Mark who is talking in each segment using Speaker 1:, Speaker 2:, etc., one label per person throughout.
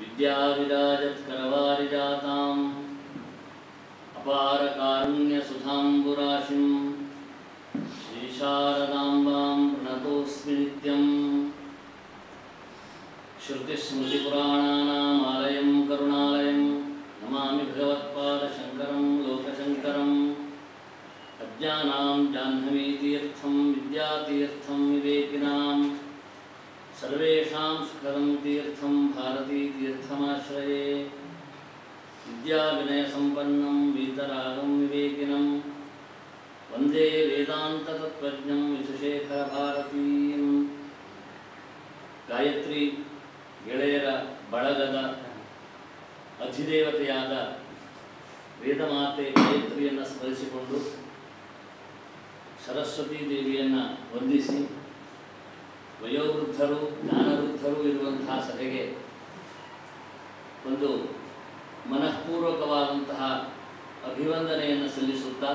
Speaker 1: विद्याविराजत्करवारिजाताम् अपारकारुण्यसुधाम्बुराशिं श्रीशारदाम्बां प्रणतोऽस्मि नित्यम् श्रुतिस्मृतिपुराणानामालयं करुणालयं नमामि भगवत्पादशङ्करं लोकशङ्करम् अज्ञानां जाह्नवीतीर्थं विद्यातीर्थं विवेकिनां सर्वेषां सुखदं तीर्थं भारतीतीर्थमाश्रये विद्याविनयसम्पन्नं वीतरागं विवेकिनं वन्दे वेदान्ततत्त्वज्ञं विधुशेखरभारतीं ಗಾಯತ್ರಿ ಗೆಳೆಯರ ಬಳಗದ ಅಧಿದೇವತೆಯಾದ ವೇದಮಾತೆ ಗಾಯತ್ರಿಯನ್ನು ಸ್ಮರಿಸಿಕೊಂಡು ಸರಸ್ವತೀ ದೇವಿಯನ್ನು ವಂದಿಸಿ ವಯೋವೃದ್ಧರು ಜ್ಞಾನವೃದ್ಧರು ಇರುವಂತಹ ಸಭೆಗೆ ಒಂದು ಮನಃಪೂರ್ವಕವಾದಂತಹ ಅಭಿವಂದನೆಯನ್ನು ಸಲ್ಲಿಸುತ್ತಾ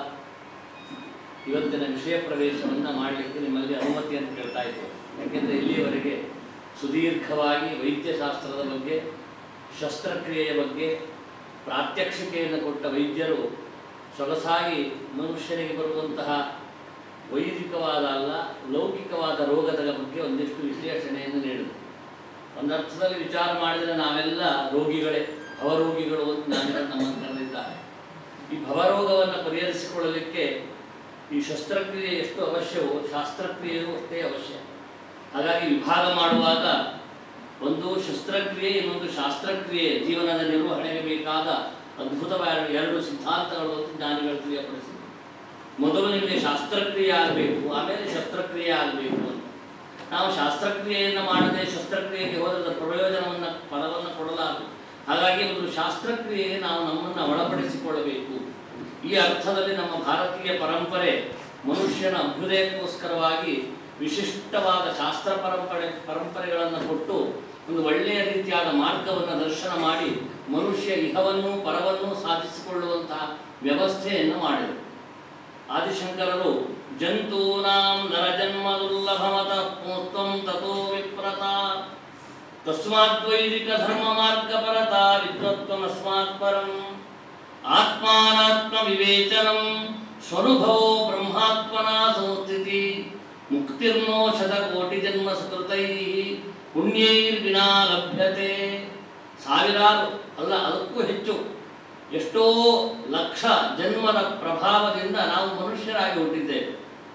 Speaker 1: ಇವತ್ತಿನ ವಿಷಯ ಪ್ರವೇಶವನ್ನು ಮಾಡಲಿಕ್ಕೆ ನಿಮ್ಮಲ್ಲಿ ಅನುಮತಿಯನ್ನು ಕೇಳ್ತಾ ಇದ್ದೇವೆ ಯಾಕೆಂದರೆ ಇಲ್ಲಿಯವರೆಗೆ ಸುದೀರ್ಘವಾಗಿ ವೈದ್ಯಶಾಸ್ತ್ರದ ಬಗ್ಗೆ ಶಸ್ತ್ರಕ್ರಿಯೆಯ ಬಗ್ಗೆ ಪ್ರಾತ್ಯಕ್ಷಿಕೆಯನ್ನು ಕೊಟ್ಟ ವೈದ್ಯರು ಸೊಗಸಾಗಿ ಮನುಷ್ಯನಿಗೆ ಬರುವಂತಹ ವೈದಿಕವಾದ ಅಲ್ಲ ಲೌಕಿಕವಾದ ರೋಗದ ಬಗ್ಗೆ ಒಂದಿಷ್ಟು ವಿಶ್ಲೇಷಣೆಯನ್ನು ನೀಡಿದರು ಒಂದರ್ಥದಲ್ಲಿ ವಿಚಾರ ಮಾಡಿದರೆ ನಾವೆಲ್ಲ ರೋಗಿಗಳೇ ಭವರೋಗಿಗಳು ಅಂತ ನಾನು ನಮ್ಮನ್ನು ಕರೆದಿದ್ದಾರೆ ಈ ಭವರೋಗವನ್ನು ಪರಿಹರಿಸಿಕೊಳ್ಳಲಿಕ್ಕೆ ಈ ಶಸ್ತ್ರಕ್ರಿಯೆ ಎಷ್ಟು ಅವಶ್ಯವೋ ಶಾಸ್ತ್ರಕ್ರಿಯೆಯೂ ಅಷ್ಟೇ ಅವಶ್ಯ ಹಾಗಾಗಿ ವಿಭಾಗ ಮಾಡುವಾಗ ಒಂದು ಶಸ್ತ್ರಕ್ರಿಯೆ ಇನ್ನೊಂದು ಶಾಸ್ತ್ರಕ್ರಿಯೆ ಜೀವನದ ನಿರ್ವಹಣೆಗೆ ಬೇಕಾದ ಅದ್ಭುತವಾದ ಎರಡು ಸಿದ್ಧಾಂತಗಳು ಅಂತ ಜ್ಞಾನಿಗಳು ತಿಳಿಯಪಡಿಸಿದರು ಮೊದಲು ನಿಮಗೆ ಶಾಸ್ತ್ರಕ್ರಿಯೆ ಆಗಬೇಕು ಆಮೇಲೆ ಶಸ್ತ್ರಕ್ರಿಯೆ ಆಗಬೇಕು ಅಂತ ನಾವು ಶಾಸ್ತ್ರಕ್ರಿಯೆಯನ್ನು ಮಾಡದೆ ಶಸ್ತ್ರಕ್ರಿಯೆಗೆ ಹೋದರೆ ಪ್ರಯೋಜನವನ್ನು ಫಲವನ್ನು ಕೊಡಲಾಗದು ಹಾಗಾಗಿ ಒಂದು ಶಾಸ್ತ್ರಕ್ರಿಯೆಗೆ ನಾವು ನಮ್ಮನ್ನು ಒಳಪಡಿಸಿಕೊಳ್ಳಬೇಕು ಈ ಅರ್ಥದಲ್ಲಿ ನಮ್ಮ ಭಾರತೀಯ ಪರಂಪರೆ ಮನುಷ್ಯನ ಅಭ್ಯುದಯಕ್ಕೋಸ್ಕರವಾಗಿ ವಿಶಿಷ್ಟವಾದ ಶಾಸ್ತ್ರ ಪರಂಪರೆ ಪರಂಪರೆಗಳನ್ನು ಕೊಟ್ಟು ಒಂದು ಒಳ್ಳೆಯ ರೀತಿಯಾದ ಮಾರ್ಗವನ್ನು ದರ್ಶನ ಮಾಡಿ ಮನುಷ್ಯ ಇಹವನ್ನು ಪರವನ್ನು ಸಾಧಿಸಿಕೊಳ್ಳುವಂತಹ ವ್ಯವಸ್ಥೆಯನ್ನು ಮಾಡಿದರು ಆದಿಶಂಕರರು ಜಂತೂನಾಂ ನರಜನ್ಮ ದುರ್ಲಭಮತ ತ್ವಂ ತಥೋ ವಿಪ್ರತ ತಸ್ಮಾದ್ವೈದಿಕ ಧರ್ಮ ಮಾರ್ಗ ಪರತ ವಿದ್ವತ್ವಮಸ್ಮಾತ್ ಪರಂ ಆತ್ಮಾನಾತ್ಮ ವಿವೇಚನಂ ಸ್ವನುಭವೋ ಬ್ರಹ್ಮಾತ್ಮನ ಸಂಸ್ಥಿತಿ ಮುಕ್ತಿರ್ನೋ ಶತಕೋಟಿ ಜನ್ಮ ಸುಕೃತೈ ಪುಣ್ಯೈರ್ವಿನಾ ಲಭ್ಯತೆ ಸಾವಿರಾರು ಅಲ್ಲ ಅದಕ್ಕೂ ಹೆಚ್ಚು ಎಷ್ಟೋ ಲಕ್ಷ ಜನ್ಮದ ಪ್ರಭಾವದಿಂದ ನಾವು ಮನುಷ್ಯರಾಗಿ ಹುಟ್ಟಿದ್ದೇವೆ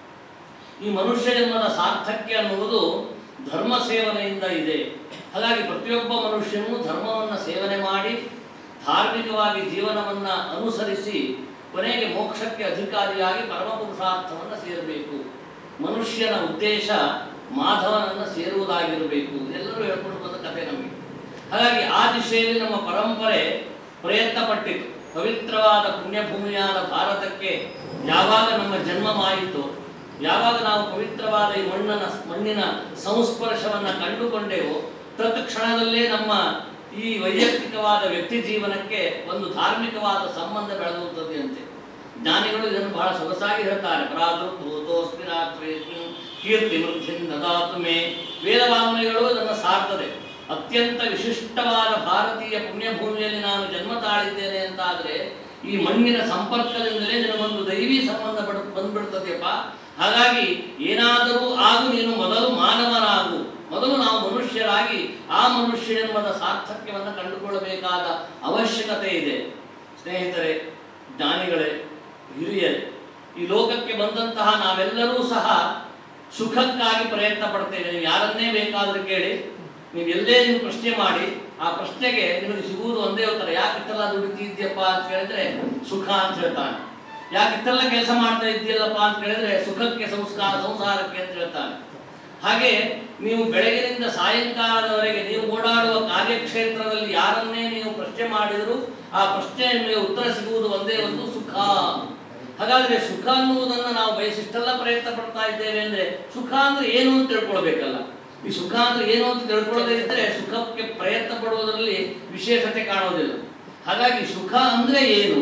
Speaker 1: ಈ ಮನುಷ್ಯ ಜನ್ಮದ ಸಾರ್ಥಕ್ಯ ಅನ್ನುವುದು ಧರ್ಮ ಸೇವನೆಯಿಂದ ಇದೆ ಹಾಗಾಗಿ ಪ್ರತಿಯೊಬ್ಬ ಮನುಷ್ಯನೂ ಧರ್ಮವನ್ನು ಸೇವನೆ ಮಾಡಿ ಧಾರ್ಮಿಕವಾಗಿ ಜೀವನವನ್ನು ಅನುಸರಿಸಿ ಕೊನೆಗೆ ಮೋಕ್ಷಕ್ಕೆ ಅಧಿಕಾರಿಯಾಗಿ ಪರಮಪುರುಷಾರ್ಥವನ್ನು ಸೇರಬೇಕು ಮನುಷ್ಯನ ಉದ್ದೇಶ ಮಾಧವನನ್ನು ಸೇರುವುದಾಗಿರಬೇಕು ಎಲ್ಲರೂ ಹೇಳ್ಕೊಂಡು ಬಂದ ಕಥೆ ನಮಗೆ ಹಾಗಾಗಿ ಆ ದಿಶೆಯಲ್ಲಿ ನಮ್ಮ ಪರಂಪರೆ ಪ್ರಯತ್ನ ಪಟ್ಟಿತು ಪವಿತ್ರವಾದ ಪುಣ್ಯಭೂಮಿಯಾದ ಭಾರತಕ್ಕೆ ಯಾವಾಗ ನಮ್ಮ ಜನ್ಮವಾಯಿತು ಯಾವಾಗ ನಾವು ಪವಿತ್ರವಾದ ಈ ಮಣ್ಣನ ಮಣ್ಣಿನ ಸಂಸ್ಪರ್ಶವನ್ನು ಕಂಡುಕೊಂಡೆವೋ ತತ್ಕ್ಷಣದಲ್ಲೇ ನಮ್ಮ ಈ ವೈಯಕ್ತಿಕವಾದ ವ್ಯಕ್ತಿ ಜೀವನಕ್ಕೆ ಒಂದು ಧಾರ್ಮಿಕವಾದ ಸಂಬಂಧ ಬೆಳೆದುತ್ತದೆ ಅಂತೆ ಜ್ಞಾನಿಗಳು ಇದನ್ನು ಬಹಳ ಸೊಗಸಾಗಿ ಹೇಳ್ತಾರೆ ಪ್ರಾದುರ್ಭೂತೋಸ್ಮಿ ರಾತ್ರಿಸ್ಮಿನ್ ಕೀರ್ತಿ ವೃದ್ಧಿನ್ ದದಾತು ಮೇ ವೇದವಾಂಗ್ಮಯಗಳು ಇದನ್ನು ಸಾರ್ತದೆ ಅತ್ಯಂತ ವಿಶಿಷ್ಟವಾದ ಭಾರತೀಯ ಪುಣ್ಯಭೂಮಿಯಲ್ಲಿ ನಾನು ಜನ್ಮ ತಾಳಿದ್ದೇನೆ ಅಂತಾದರೆ ಈ ಮಣ್ಣಿನ ಸಂಪರ್ಕದಿಂದಲೇ ನಿನಗೊಂದು ದೈವಿ ಸಂಬಂಧ ಬಡ್ ಬಂದ್ಬಿಡ್ತದೆಯಪ್ಪ ಹಾಗಾಗಿ ಏನಾದರೂ ಆಗು ನೀನು ಮೊದಲು ಮಾನವನಾಗು ಮೊದಲು ನಾವು ಮನುಷ್ಯರಾಗಿ ಆ ಮನುಷ್ಯ ಜನ್ಮದ ಸಾರ್ಥಕ್ಯವನ್ನು ಕಂಡುಕೊಳ್ಳಬೇಕಾದ ಅವಶ್ಯಕತೆ ಇದೆ ಸ್ನೇಹಿತರೆ ಜ್ಞಾನಿಗಳೇ ಹಿರಿಯರೇ ಈ ಲೋಕಕ್ಕೆ ಬಂದಂತಹ ನಾವೆಲ್ಲರೂ ಸಹ ಸುಖಕ್ಕಾಗಿ ಪ್ರಯತ್ನ ಪಡ್ತೇವೆ ನೀವು ಯಾರನ್ನೇ ಬೇಕಾದರೂ ಕೇಳಿ ನೀವು ಎಲ್ಲೇ ನೀವು ಪ್ರಶ್ನೆ ಮಾಡಿ ಆ ಪ್ರಶ್ನೆಗೆ ನಿಮಗೆ ಸಿಗುವುದು ಒಂದೇ ಉತ್ತರ ಯಾಕೆ ಇಷ್ಟೆಲ್ಲ ದುಡಿತಿದ್ಯಪ್ಪ ಅಂತ ಕೇಳಿದ್ರೆ ಸುಖ ಅಂತ ಹೇಳ್ತಾನೆ ಯಾಕೆ ಇಷ್ಟೆಲ್ಲ ಕೆಲಸ ಮಾಡ್ತಾ ಇದ್ದೀಯಲ್ಲಪ್ಪ ಅಂತ ಕೇಳಿದ್ರೆ ಸುಖಕ್ಕೆ ಸಂಸ್ಕಾರ ಸಂಸಾರಕ್ಕೆ ಅಂತ ಹೇಳ್ತಾನೆ ಹಾಗೆ ನೀವು ಬೆಳಗಿನಿಂದ ಸಾಯಂಕಾಲದವರೆಗೆ ನೀವು ಓಡಾಡುವ ಕಾರ್ಯಕ್ಷೇತ್ರದಲ್ಲಿ ಯಾರನ್ನೇ ನೀವು ಪ್ರಶ್ನೆ ಮಾಡಿದರೂ ಆ ಪ್ರಶ್ನೆ ನಿಮಗೆ ಉತ್ತರ ಸಿಗುವುದು ಒಂದೇ ಒಂದು ಸುಖ ಹಾಗಾದ್ರೆ ಸುಖ ಅನ್ನುವುದನ್ನು ನಾವು ಬಯಸಿಷ್ಟೆಲ್ಲ ಪ್ರಯತ್ನ ಪಡ್ತಾ ಇದ್ದೇವೆ ಅಂದ್ರೆ ಸುಖ ಅಂದ್ರೆ ಏನು ಅಂತ ತಿಳ್ಕೊಳ್ಬೇಕಲ್ಲ ಈ ಸುಖ ಅಂದ್ರೆ ಏನು ಅಂತ ತಿಳ್ಕೊಳ್ಳದೇ ಇದ್ದರೆ ಸುಖಕ್ಕೆ ಪ್ರಯತ್ನ ಪಡುವುದರಲ್ಲಿ ವಿಶೇಷತೆ ಕಾಣೋದಿಲ್ಲ ಹಾಗಾಗಿ ಸುಖ ಅಂದ್ರೆ ಏನು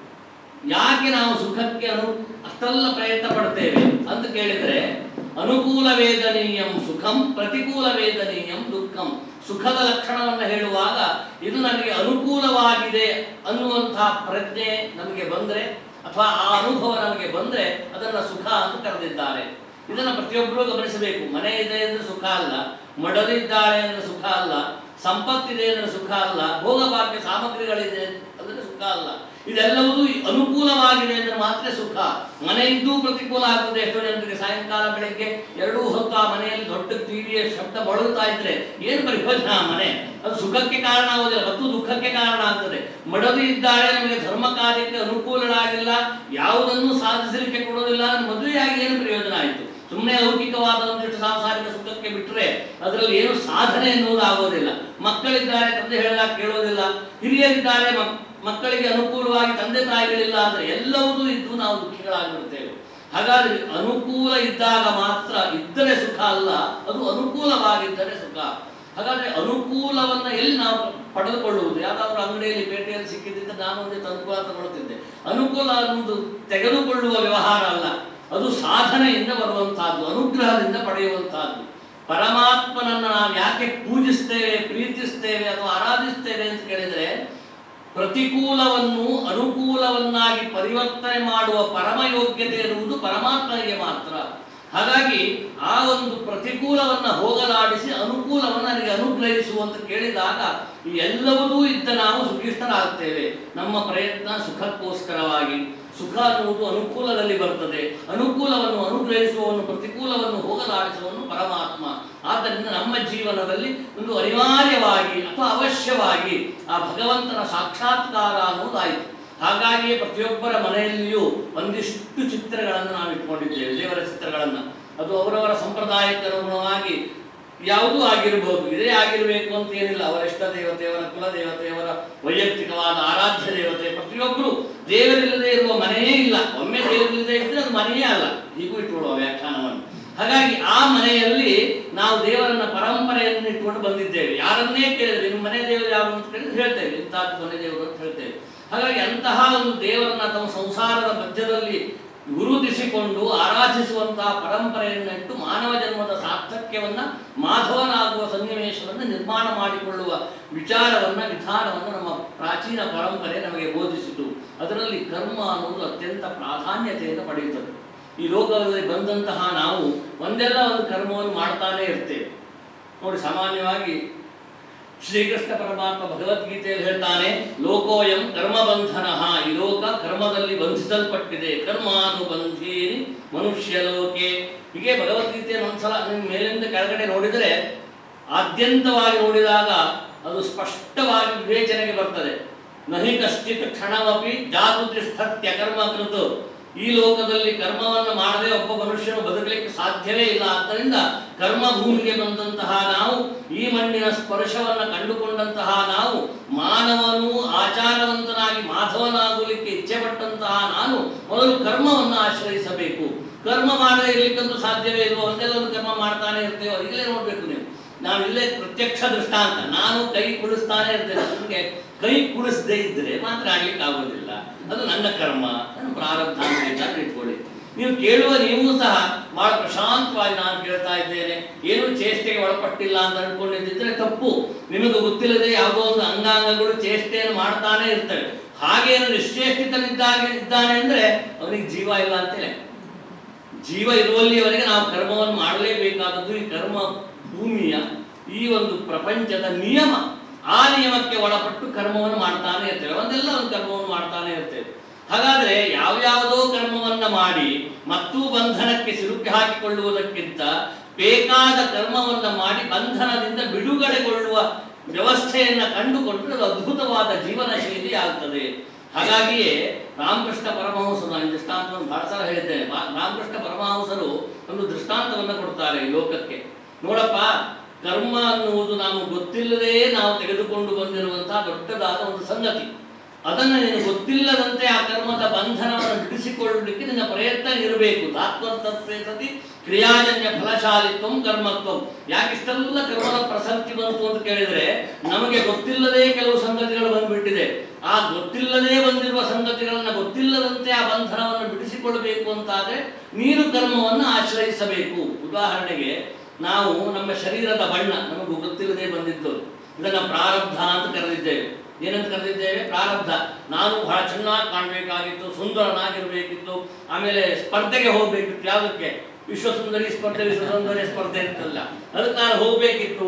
Speaker 1: ಯಾಕೆ ನಾವು ಸುಖಕ್ಕೆ ಅನು ಅಷ್ಟೆಲ್ಲ ಪ್ರಯತ್ನ ಪಡ್ತೇವೆ ಅಂತ ಕೇಳಿದರೆ ಅನುಕೂಲ ವೇದನೀಯಂ ಸುಖಂ ಪ್ರತಿಕೂಲ ವೇದನೀಯಂ ದುಃಖಂ ಸುಖದ ಲಕ್ಷಣವನ್ನು ಹೇಳುವಾಗ ಇದು ನನಗೆ ಅನುಕೂಲವಾಗಿದೆ ಅನ್ನುವಂತಹ ಪ್ರಜ್ಞೆ ನಮಗೆ ಬಂದರೆ ಅಥವಾ ಆ ಅನುಭವ ನಮಗೆ ಬಂದರೆ ಅದನ್ನು ಸುಖ ಅಂತ ಕರೆದಿದ್ದಾರೆ ಇದನ್ನು ಪ್ರತಿಯೊಬ್ಬರೂ ಗಮನಿಸಬೇಕು ಮನೆ ಇದೆ ಅಂದ್ರೆ ಸುಖ ಅಲ್ಲ ಮಡಲಿದ್ದಾಳೆ ಅಂದ್ರೆ ಸುಖ ಅಲ್ಲ ಸಂಪತ್ತಿದೆ ಅಂದ್ರೆ ಸುಖ ಅಲ್ಲ ಭೋಗಭಾಗ್ಯ ಸಾಮಗ್ರಿಗಳಿದೆ ಅಂದ್ರೆ ಸುಖ ಅಲ್ಲ ಇದೆಲ್ಲವೂ ಅನುಕೂಲವಾಗಿದೆ ಅಂದ್ರೆ ಮಾತ್ರ ಸುಖ ಮನೆ ಇದ್ದೂ ಪ್ರತಿಕೂಲ ಆಗ್ತದೆ ಎಷ್ಟೋ ಜನರಿಗೆ ಸಾಯಂಕಾಲ ಬೆಳಗ್ಗೆ ಎರಡೂ ಹೊತ್ತು ಆ ಮನೆಯಲ್ಲಿ ದೊಡ್ಡ ಟಿವಿಯ ಶಬ್ದ ಬಳಲ್ತಾ ಇದ್ರೆ ಏನು ಪ್ರಯೋಜನ ಆ ಮನೆ ಅದು ಸುಖಕ್ಕೆ ಕಾರಣ ಆಗುವುದಿಲ್ಲ ಮತ್ತು ದುಃಖಕ್ಕೆ ಕಾರಣ ಆಗ್ತದೆ ಮಡದಿ ಇದ್ದಾಳೆ ನಮಗೆ ಧರ್ಮ ಕಾರ್ಯಕ್ಕೆ ಅನುಕೂಲರಾಗಿಲ್ಲ ಯಾವುದನ್ನು ಸಾಧಿಸಲಿಕ್ಕೆ ಕೊಡೋದಿಲ್ಲ ಅಂದ್ರೆ ಮದುವೆಯಾಗಿ ಏನು ಪ್ರಯೋಜನ ಆಯಿತು ಸುಮ್ಮನೆ ಲೌಕಿಕವಾದ ಒಂದಿಷ್ಟು ಸಾಂಸಾರಿಕ ಸುಖಕ್ಕೆ ಬಿಟ್ಟರೆ ಅದರಲ್ಲಿ ಏನು ಸಾಧನೆ ಎನ್ನುವುದು ಆಗೋದಿಲ್ಲ ಮಕ್ಕಳಿದ್ದಾರೆ ತಂದೆ ಹೇಳಿದಾಗ ಕೇಳೋದಿಲ್ಲ ಹಿರಿಯರಿದ್ದಾರೆ ಮಕ್- ಮಕ್ಕಳಿಗೆ ಅನುಕೂಲವಾಗಿ ತಂದೆ ತಾಯಿಗಳಿಲ್ಲ ಅಂದ್ರೆ ಎಲ್ಲವೂ ಇದ್ದು ನಾವು ದುಃಖಿಗಳಾಗಿಬಿಡ್ತೇವೆ ಹಾಗಾದ್ರೆ ಅನುಕೂಲ ಇದ್ದಾಗ ಮಾತ್ರ ಇದ್ದರೆ ಸುಖ ಅಲ್ಲ ಅದು ಅನುಕೂಲವಾಗಿದ್ದರೆ ಸುಖ ಹಾಗಾದ್ರೆ ಅನುಕೂಲವನ್ನ ಎಲ್ಲಿ ನಾವು ಪಡೆದುಕೊಳ್ಳುವುದು ಯಾವ್ದಾದ್ರು ಅಂಗಡಿಯಲ್ಲಿ ಪೇಟೆಯಲ್ಲಿ ಸಿಕ್ಕಿದ್ದಿದ್ದರೆ ನಾನು ಒಂದಿಷ್ಟು ಅನುಕೂಲ ತಗೊಳ್ತಿದ್ದೆ ಅನುಕೂಲ ಅನ್ನುವುದು ತೆಗೆದುಕೊಳ್ಳುವ ವ್ಯವಹಾರ ಅಲ್ಲ ಅದು ಸಾಧನೆಯಿಂದ ಬರುವಂತಹದ್ದು ಅನುಗ್ರಹದಿಂದ ಪಡೆಯುವಂತಹದ್ದು ಪರಮಾತ್ಮನನ್ನ ನಾವು ಯಾಕೆ ಪೂಜಿಸ್ತೇವೆ ಪ್ರೀತಿಸ್ತೇವೆ ಅಥವಾ ಆರಾಧಿಸ್ತೇವೆ ಅಂತ ಕೇಳಿದ್ರೆ ಪ್ರತಿಕೂಲವನ್ನು ಅನುಕೂಲವನ್ನಾಗಿ ಪರಿವರ್ತನೆ ಮಾಡುವ ಪರಮ ಯೋಗ್ಯತೆ ಇರುವುದು ಪರಮಾತ್ಮನಿಗೆ ಮಾತ್ರ ಹಾಗಾಗಿ ಆ ಒಂದು ಪ್ರತಿಕೂಲವನ್ನ ಹೋಗಲಾಡಿಸಿ ಅನುಕೂಲವನ್ನು ನನಗೆ ಅನುಗ್ರಹಿಸುವಂತ ಕೇಳಿದಾಗ ಈ ಎಲ್ಲವೂ ಇದ್ದ ನಾವು ಸುಖಿಷ್ಠರಾಗ್ತೇವೆ ನಮ್ಮ ಪ್ರಯತ್ನ ಸುಖಕ್ಕೋಸ್ಕರವಾಗಿ ಸುಖ ಅನ್ನುವುದು ಅನುಕೂಲದಲ್ಲಿ ಬರ್ತದೆ ಅನುಕೂಲವನ್ನು ಅನುಗ್ರಹಿಸುವವನು ಪ್ರತಿಕೂಲವನ್ನು ಹೋಗಲಾಡಿಸುವವನು ಪರಮಾತ್ಮ ಆದ್ದರಿಂದ ನಮ್ಮ ಜೀವನದಲ್ಲಿ ಒಂದು ಅನಿವಾರ್ಯವಾಗಿ ಅಥವಾ ಅವಶ್ಯವಾಗಿ ಆ ಭಗವಂತನ ಸಾಕ್ಷಾತ್ಕಾರ ಅನ್ನೋದಾಯಿತು ಹಾಗಾಗಿಯೇ ಪ್ರತಿಯೊಬ್ಬರ ಮನೆಯಲ್ಲಿಯೂ ಒಂದಿಷ್ಟು ಚಿತ್ರಗಳನ್ನು ನಾವು ಇಟ್ಕೊಂಡಿದ್ದೇವೆ ದೇವರ ಚಿತ್ರಗಳನ್ನು ಅದು ಅವರವರ ಸಂಪ್ರದಾಯಕ್ಕೆ ಅನುಗುಣವಾಗಿ ಯಾವುದೂ ಆಗಿರಬಹುದು ಇದೇ ಆಗಿರಬೇಕು ಅಂತ ಏನಿಲ್ಲ ಅವರ ಇಷ್ಟ ದೇವತೆ ಅವರ ಕುಲ ದೇವತೆ ಅವರ ವೈಯಕ್ತಿಕವಾದ ಆರಾಧ್ಯ ದೇವತೆ ಪ್ರತಿಯೊಬ್ಬರು ದೇವರಿಲ್ಲದೆ ಇರುವ ಮನೆಯೇ ಇಲ್ಲ ಒಮ್ಮೆ ದೇವರಿಲ್ಲದೆ ಇದ್ರೆ ಅದು ಮನೆಯೇ ಅಲ್ಲ ಹೀಗೂ ಇಟ್ಟುಕೊಳ್ಳುವ ವ್ಯಾಖ್ಯಾನವನ್ನು ಹಾಗಾಗಿ ಆ ಮನೆಯಲ್ಲಿ ನಾವು ದೇವರನ್ನ ಪರಂಪರೆಯನ್ನು ಇಟ್ಟುಕೊಂಡು ಬಂದಿದ್ದೇವೆ ಯಾರನ್ನೇ ಕೇಳಿದ್ರೆ ನಿಮ್ಮ ಮನೆ ದೇವರು ಯಾರು ಅಂತ ಕೇಳಿದ್ರೆ ಹೇಳ್ತೇವೆ ಇಂಥದ್ದು ಮನೆ ದೇವರು ಅಂತ ಹೇಳ್ತೇವೆ ಹಾಗಾಗಿ ಅಂತಹ ಒಂದು ದೇವರನ್ನ ತಮ್ಮ ಸಂಸಾರದ ಮಧ್ಯದಲ್ಲಿ ಗುರುತಿಸಿಕೊಂಡು ಆರಾಧಿಸುವಂತಹ ಪರಂಪರೆಯನ್ನು ಇಟ್ಟು ಮಾನವ ಜನ್ಮದ ಸಾರ್ಥಕ್ಯವನ್ನ ಮಾಧವನಾಗುವ ಸನ್ನಿವೇಶವನ್ನು ನಿರ್ಮಾಣ ಮಾಡಿಕೊಳ್ಳುವ ವಿಚಾರವನ್ನ ವಿಧಾನವನ್ನು ನಮ್ಮ ಪ್ರಾಚೀನ ಪರಂಪರೆ ನಮಗೆ ಬೋಧಿಸಿತು ಅದರಲ್ಲಿ ಕರ್ಮ ಅನ್ನುವುದು ಅತ್ಯಂತ ಪ್ರಾಧಾನ್ಯತೆಯನ್ನು ಪಡೆಯುತ್ತದೆ ಈ ಲೋಕದಲ್ಲಿ ಬಂದಂತಹ ನಾವು ಒಂದೆಲ್ಲ ಒಂದು ಕರ್ಮವನ್ನು ಮಾಡ್ತಾನೇ ಇರ್ತೇವೆ ನೋಡಿ ಸಾಮಾನ್ಯವಾಗಿ ಶ್ರೀಕೃಷ್ಣ ಪರಮಾತ್ಮ ಭಗವದ್ಗೀತೆಯಲ್ಲಿ ಹೇಳ್ತಾನೆ ಲೋಕೋಯಂ ಕರ್ಮಬಂಧನ ಈ ಲೋಕ ಕರ್ಮದಲ್ಲಿ ಬಂಧಿಸಲ್ಪಟ್ಟಿದೆ ಕರ್ಮಾನುಬಂಧೀನಿ ಮನುಷ್ಯ ಲೋಕೆ ಹೀಗೆ ಭಗವದ್ಗೀತೆಯನ್ನು ಒಂದ್ಸಲ ನಿಮ್ಮ ಮೇಲಿಂದ ಕೆಳಗಡೆ ನೋಡಿದರೆ ಆದ್ಯಂತವಾಗಿ ನೋಡಿದಾಗ ಅದು ಸ್ಪಷ್ಟವಾಗಿ ವಿವೇಚನೆಗೆ ಬರ್ತದೆ ನಹಿ ಕಶ್ಚಿತ್ ಕ್ಷಣಮಪಿ ಜಾತು ತಿಷ್ಠತ್ಯ ಕರ್ಮ ಕೃತು ಈ ಲೋಕದಲ್ಲಿ ಕರ್ಮವನ್ನು ಮಾಡದೆ ಒಬ್ಬ ಮನುಷ್ಯನು ಬದುಕಲಿಕ್ಕೆ ಸಾಧ್ಯವೇ ಇಲ್ಲ ಆದ್ದರಿಂದ ಕರ್ಮ ಭೂಮಿಗೆ ಬಂದಂತಹ ನಾವು ಈ ಮಣ್ಣಿನ ಸ್ಪರ್ಶವನ್ನು ಕಂಡುಕೊಂಡಂತಹ ನಾವು ಮಾನವನು ಆಚಾರವಂತನಾಗಿ ಮಾಧವನಾಗಲಿಕ್ಕೆ ಇಚ್ಛೆ ಪಟ್ಟಂತಹ ನಾನು ಮೊದಲು ಕರ್ಮವನ್ನು ಆಶ್ರಯಿಸಬೇಕು ಕರ್ಮ ಮಾಡದೆ ಇರ್ಲಿಕ್ಕಂತೂ ಸಾಧ್ಯವೇ ಇಲ್ವೋ ಒಂದೆಲ್ಲ ಒಂದು ಕರ್ಮ ಮಾಡ್ತಾನೆ ಇರ್ತೇವೋ ಈಗಲೇ ನೋಡ್ಬೇಕು ನೀವು ನಾವು ಇಲ್ಲೇ ಪ್ರತ್ಯಕ್ಷ ದೃಷ್ಟಾಂತ ನಾನು ಕೈ ಕುಡಿಸ್ತಾನೆ ಇರ್ತೇನೆ ನನಗೆ ಕೈ ಕುಡಿಸದೇ ಇದ್ರೆ ಮಾತ್ರ ಆಗ್ಲಿಕ್ಕೆ ಆಗೋದಿಲ್ಲ ಅದು ನನ್ನ ಕರ್ಮ ನನ್ನ ಪ್ರಾರಬ್ಧ ಅಂತ ಇಟ್ಕೊಳ್ಳಿ ನೀವು ಕೇಳುವ ನೀವು ಸಹ ಬಹಳ ಪ್ರಶಾಂತವಾಗಿ ನಾನು ಕೇಳ್ತಾ ಇದ್ದೇನೆ ಏನು ಚೇಷ್ಟೆಗೆ ಒಳಪಟ್ಟಿಲ್ಲ ಅಂತ ಅನ್ಕೊಂಡಿದ್ದಿದ್ರೆ ತಪ್ಪು ನಿಮಗೆ ಗೊತ್ತಿಲ್ಲದೆ ಯಾವುದೋ ಒಂದು ಅಂಗಾಂಗಗಳು ಚೇಷ್ಟೆಯನ್ನು ಮಾಡ್ತಾನೆ ಇರ್ತವೆ ಹಾಗೇನು ನಿಶ್ಚೇಷ್ಟಿತನಿದ್ದಾಗ ಇದ್ದಾನೆ ಅಂದ್ರೆ ಅವನಿಗೆ ಜೀವ ಇಲ್ಲ ಅಂತೇಳಿ ಜೀವ ಇರುವಲ್ಲಿಯವರೆಗೆ ನಾವು ಕರ್ಮವನ್ನು ಮಾಡಲೇಬೇಕಾದದ್ದು ಈ ಕರ್ಮ ಭೂಮಿಯ ಈ ಒಂದು ಪ್ರಪಂಚದ ನಿಯಮ ಆ ನಿಯಮಕ್ಕೆ ಒಳಪಟ್ಟು ಕರ್ಮವನ್ನು ಮಾಡ್ತಾನೆ ಇರ್ತೇವೆ ಒಂದೆಲ್ಲ ಒಂದು ಕರ್ಮವನ್ನು ಮಾಡ್ತಾನೆ ಇರ್ತೇವೆ ಹಾಗಾದ್ರೆ ಯಾವ್ಯಾವುದೋ ಕರ್ಮವನ್ನ ಮಾಡಿ ಮತ್ತೂ ಬಂಧನಕ್ಕೆ ಸಿಲುಕಿ ಹಾಕಿಕೊಳ್ಳುವುದಕ್ಕಿಂತ ಬೇಕಾದ ಕರ್ಮವನ್ನ ಮಾಡಿ ಬಂಧನದಿಂದ ಬಿಡುಗಡೆಗೊಳ್ಳುವ ವ್ಯವಸ್ಥೆಯನ್ನ ಕಂಡುಕೊಂಡ್ರೆ ಅದು ಅದ್ಭುತವಾದ ಜೀವನ ಶೈಲಿ ಆಗ್ತದೆ ಹಾಗಾಗಿಯೇ ರಾಮಕೃಷ್ಣ ಪರಮಹಂಸರು ನಾನು ಈ ದೃಷ್ಟಾಂತವನ್ನು ಬಹಳ ಸಲ ಹೇಳಿದ್ದೇನೆ ಬಾ- ರಾಮಕೃಷ್ಣ ಪರಮಹಂಸರು ಒಂದು ದೃಷ್ಟಾಂತವನ್ನು ಕೊಡ್ತಾರೆ ಈ ಲೋಕಕ್ಕೆ ನೋಡಪ್ಪ ಕರ್ಮ ಅನ್ನುವುದು ನಾವು ಗೊತ್ತಿಲ್ಲದೆ ನಾವು ತೆಗೆದುಕೊಂಡು ಬಂದಿರುವಂತಹ ದೊಡ್ಡದಾದ ಒಂದು ಸಂಗತಿ ಅದನ್ನು ನೀನು ಗೊತ್ತಿಲ್ಲದಂತೆ ಆ ಕರ್ಮದ ಬಂಧನವನ್ನು ಬಿಡಿಸಿಕೊಳ್ಳಲಿಕ್ಕೆ ನಿನ್ನ ಪ್ರಯತ್ನ ಇರಬೇಕು ತಾತ್ವರ್ತತ್ವೇ ಸತಿ ಕ್ರಿಯಾಜನ್ಯ ಫಲಶಾಲಿತ್ವ ಕರ್ಮತ್ವ ಯಾಕಿಷ್ಟೆಲ್ಲ ಕರ್ಮದ ಪ್ರಸಕ್ತಿ ಬಂತು ಅಂತ ಕೇಳಿದ್ರೆ ನಮಗೆ ಗೊತ್ತಿಲ್ಲದೆ ಕೆಲವು ಸಂಗತಿಗಳು ಬಂದ್ಬಿಟ್ಟಿದೆ ಆ ಗೊತ್ತಿಲ್ಲದೆ ಬಂದಿರುವ ಸಂಗತಿಗಳನ್ನ ಗೊತ್ತಿಲ್ಲದಂತೆ ಆ ಬಂಧನವನ್ನು ಬಿಡಿಸಿಕೊಳ್ಳಬೇಕು ಅಂತಾದ್ರೆ ನೀನು ಕರ್ಮವನ್ನು ಆಶ್ರಯಿಸಬೇಕು ಉದಾಹರಣೆಗೆ ನಾವು ನಮ್ಮ ಶರೀರದ ಬಣ್ಣ ನಮಗೆ ಗೊತ್ತಿಲ್ಲದೆ ಬಂದಿದ್ದು ಇದನ್ನ ಪ್ರಾರಬ್ಧ ಅಂತ ಕರೆದಿದ್ದೇವೆ ಏನಂತ ಕರೆದಿದ್ದೇವೆ ಪ್ರಾರಬ್ಧ ನಾನು ಬಹಳ ಚೆನ್ನಾಗಿ ಕಾಣಬೇಕಾಗಿತ್ತು ಸುಂದರನಾಗಿರ್ಬೇಕಿತ್ತು ಆಮೇಲೆ ಸ್ಪರ್ಧೆಗೆ ಹೋಗ್ಬೇಕಿತ್ತು ಯಾವುದಕ್ಕೆ ವಿಶ್ವಸುಂದರಿ ಸ್ಪರ್ಧೆ ವಿಶ್ವಸುಂದರಿ ಸ್ಪರ್ಧೆ ಅಂತಲ್ಲ ಅದಕ್ಕೆ ನಾನು ಹೋಗ್ಬೇಕಿತ್ತು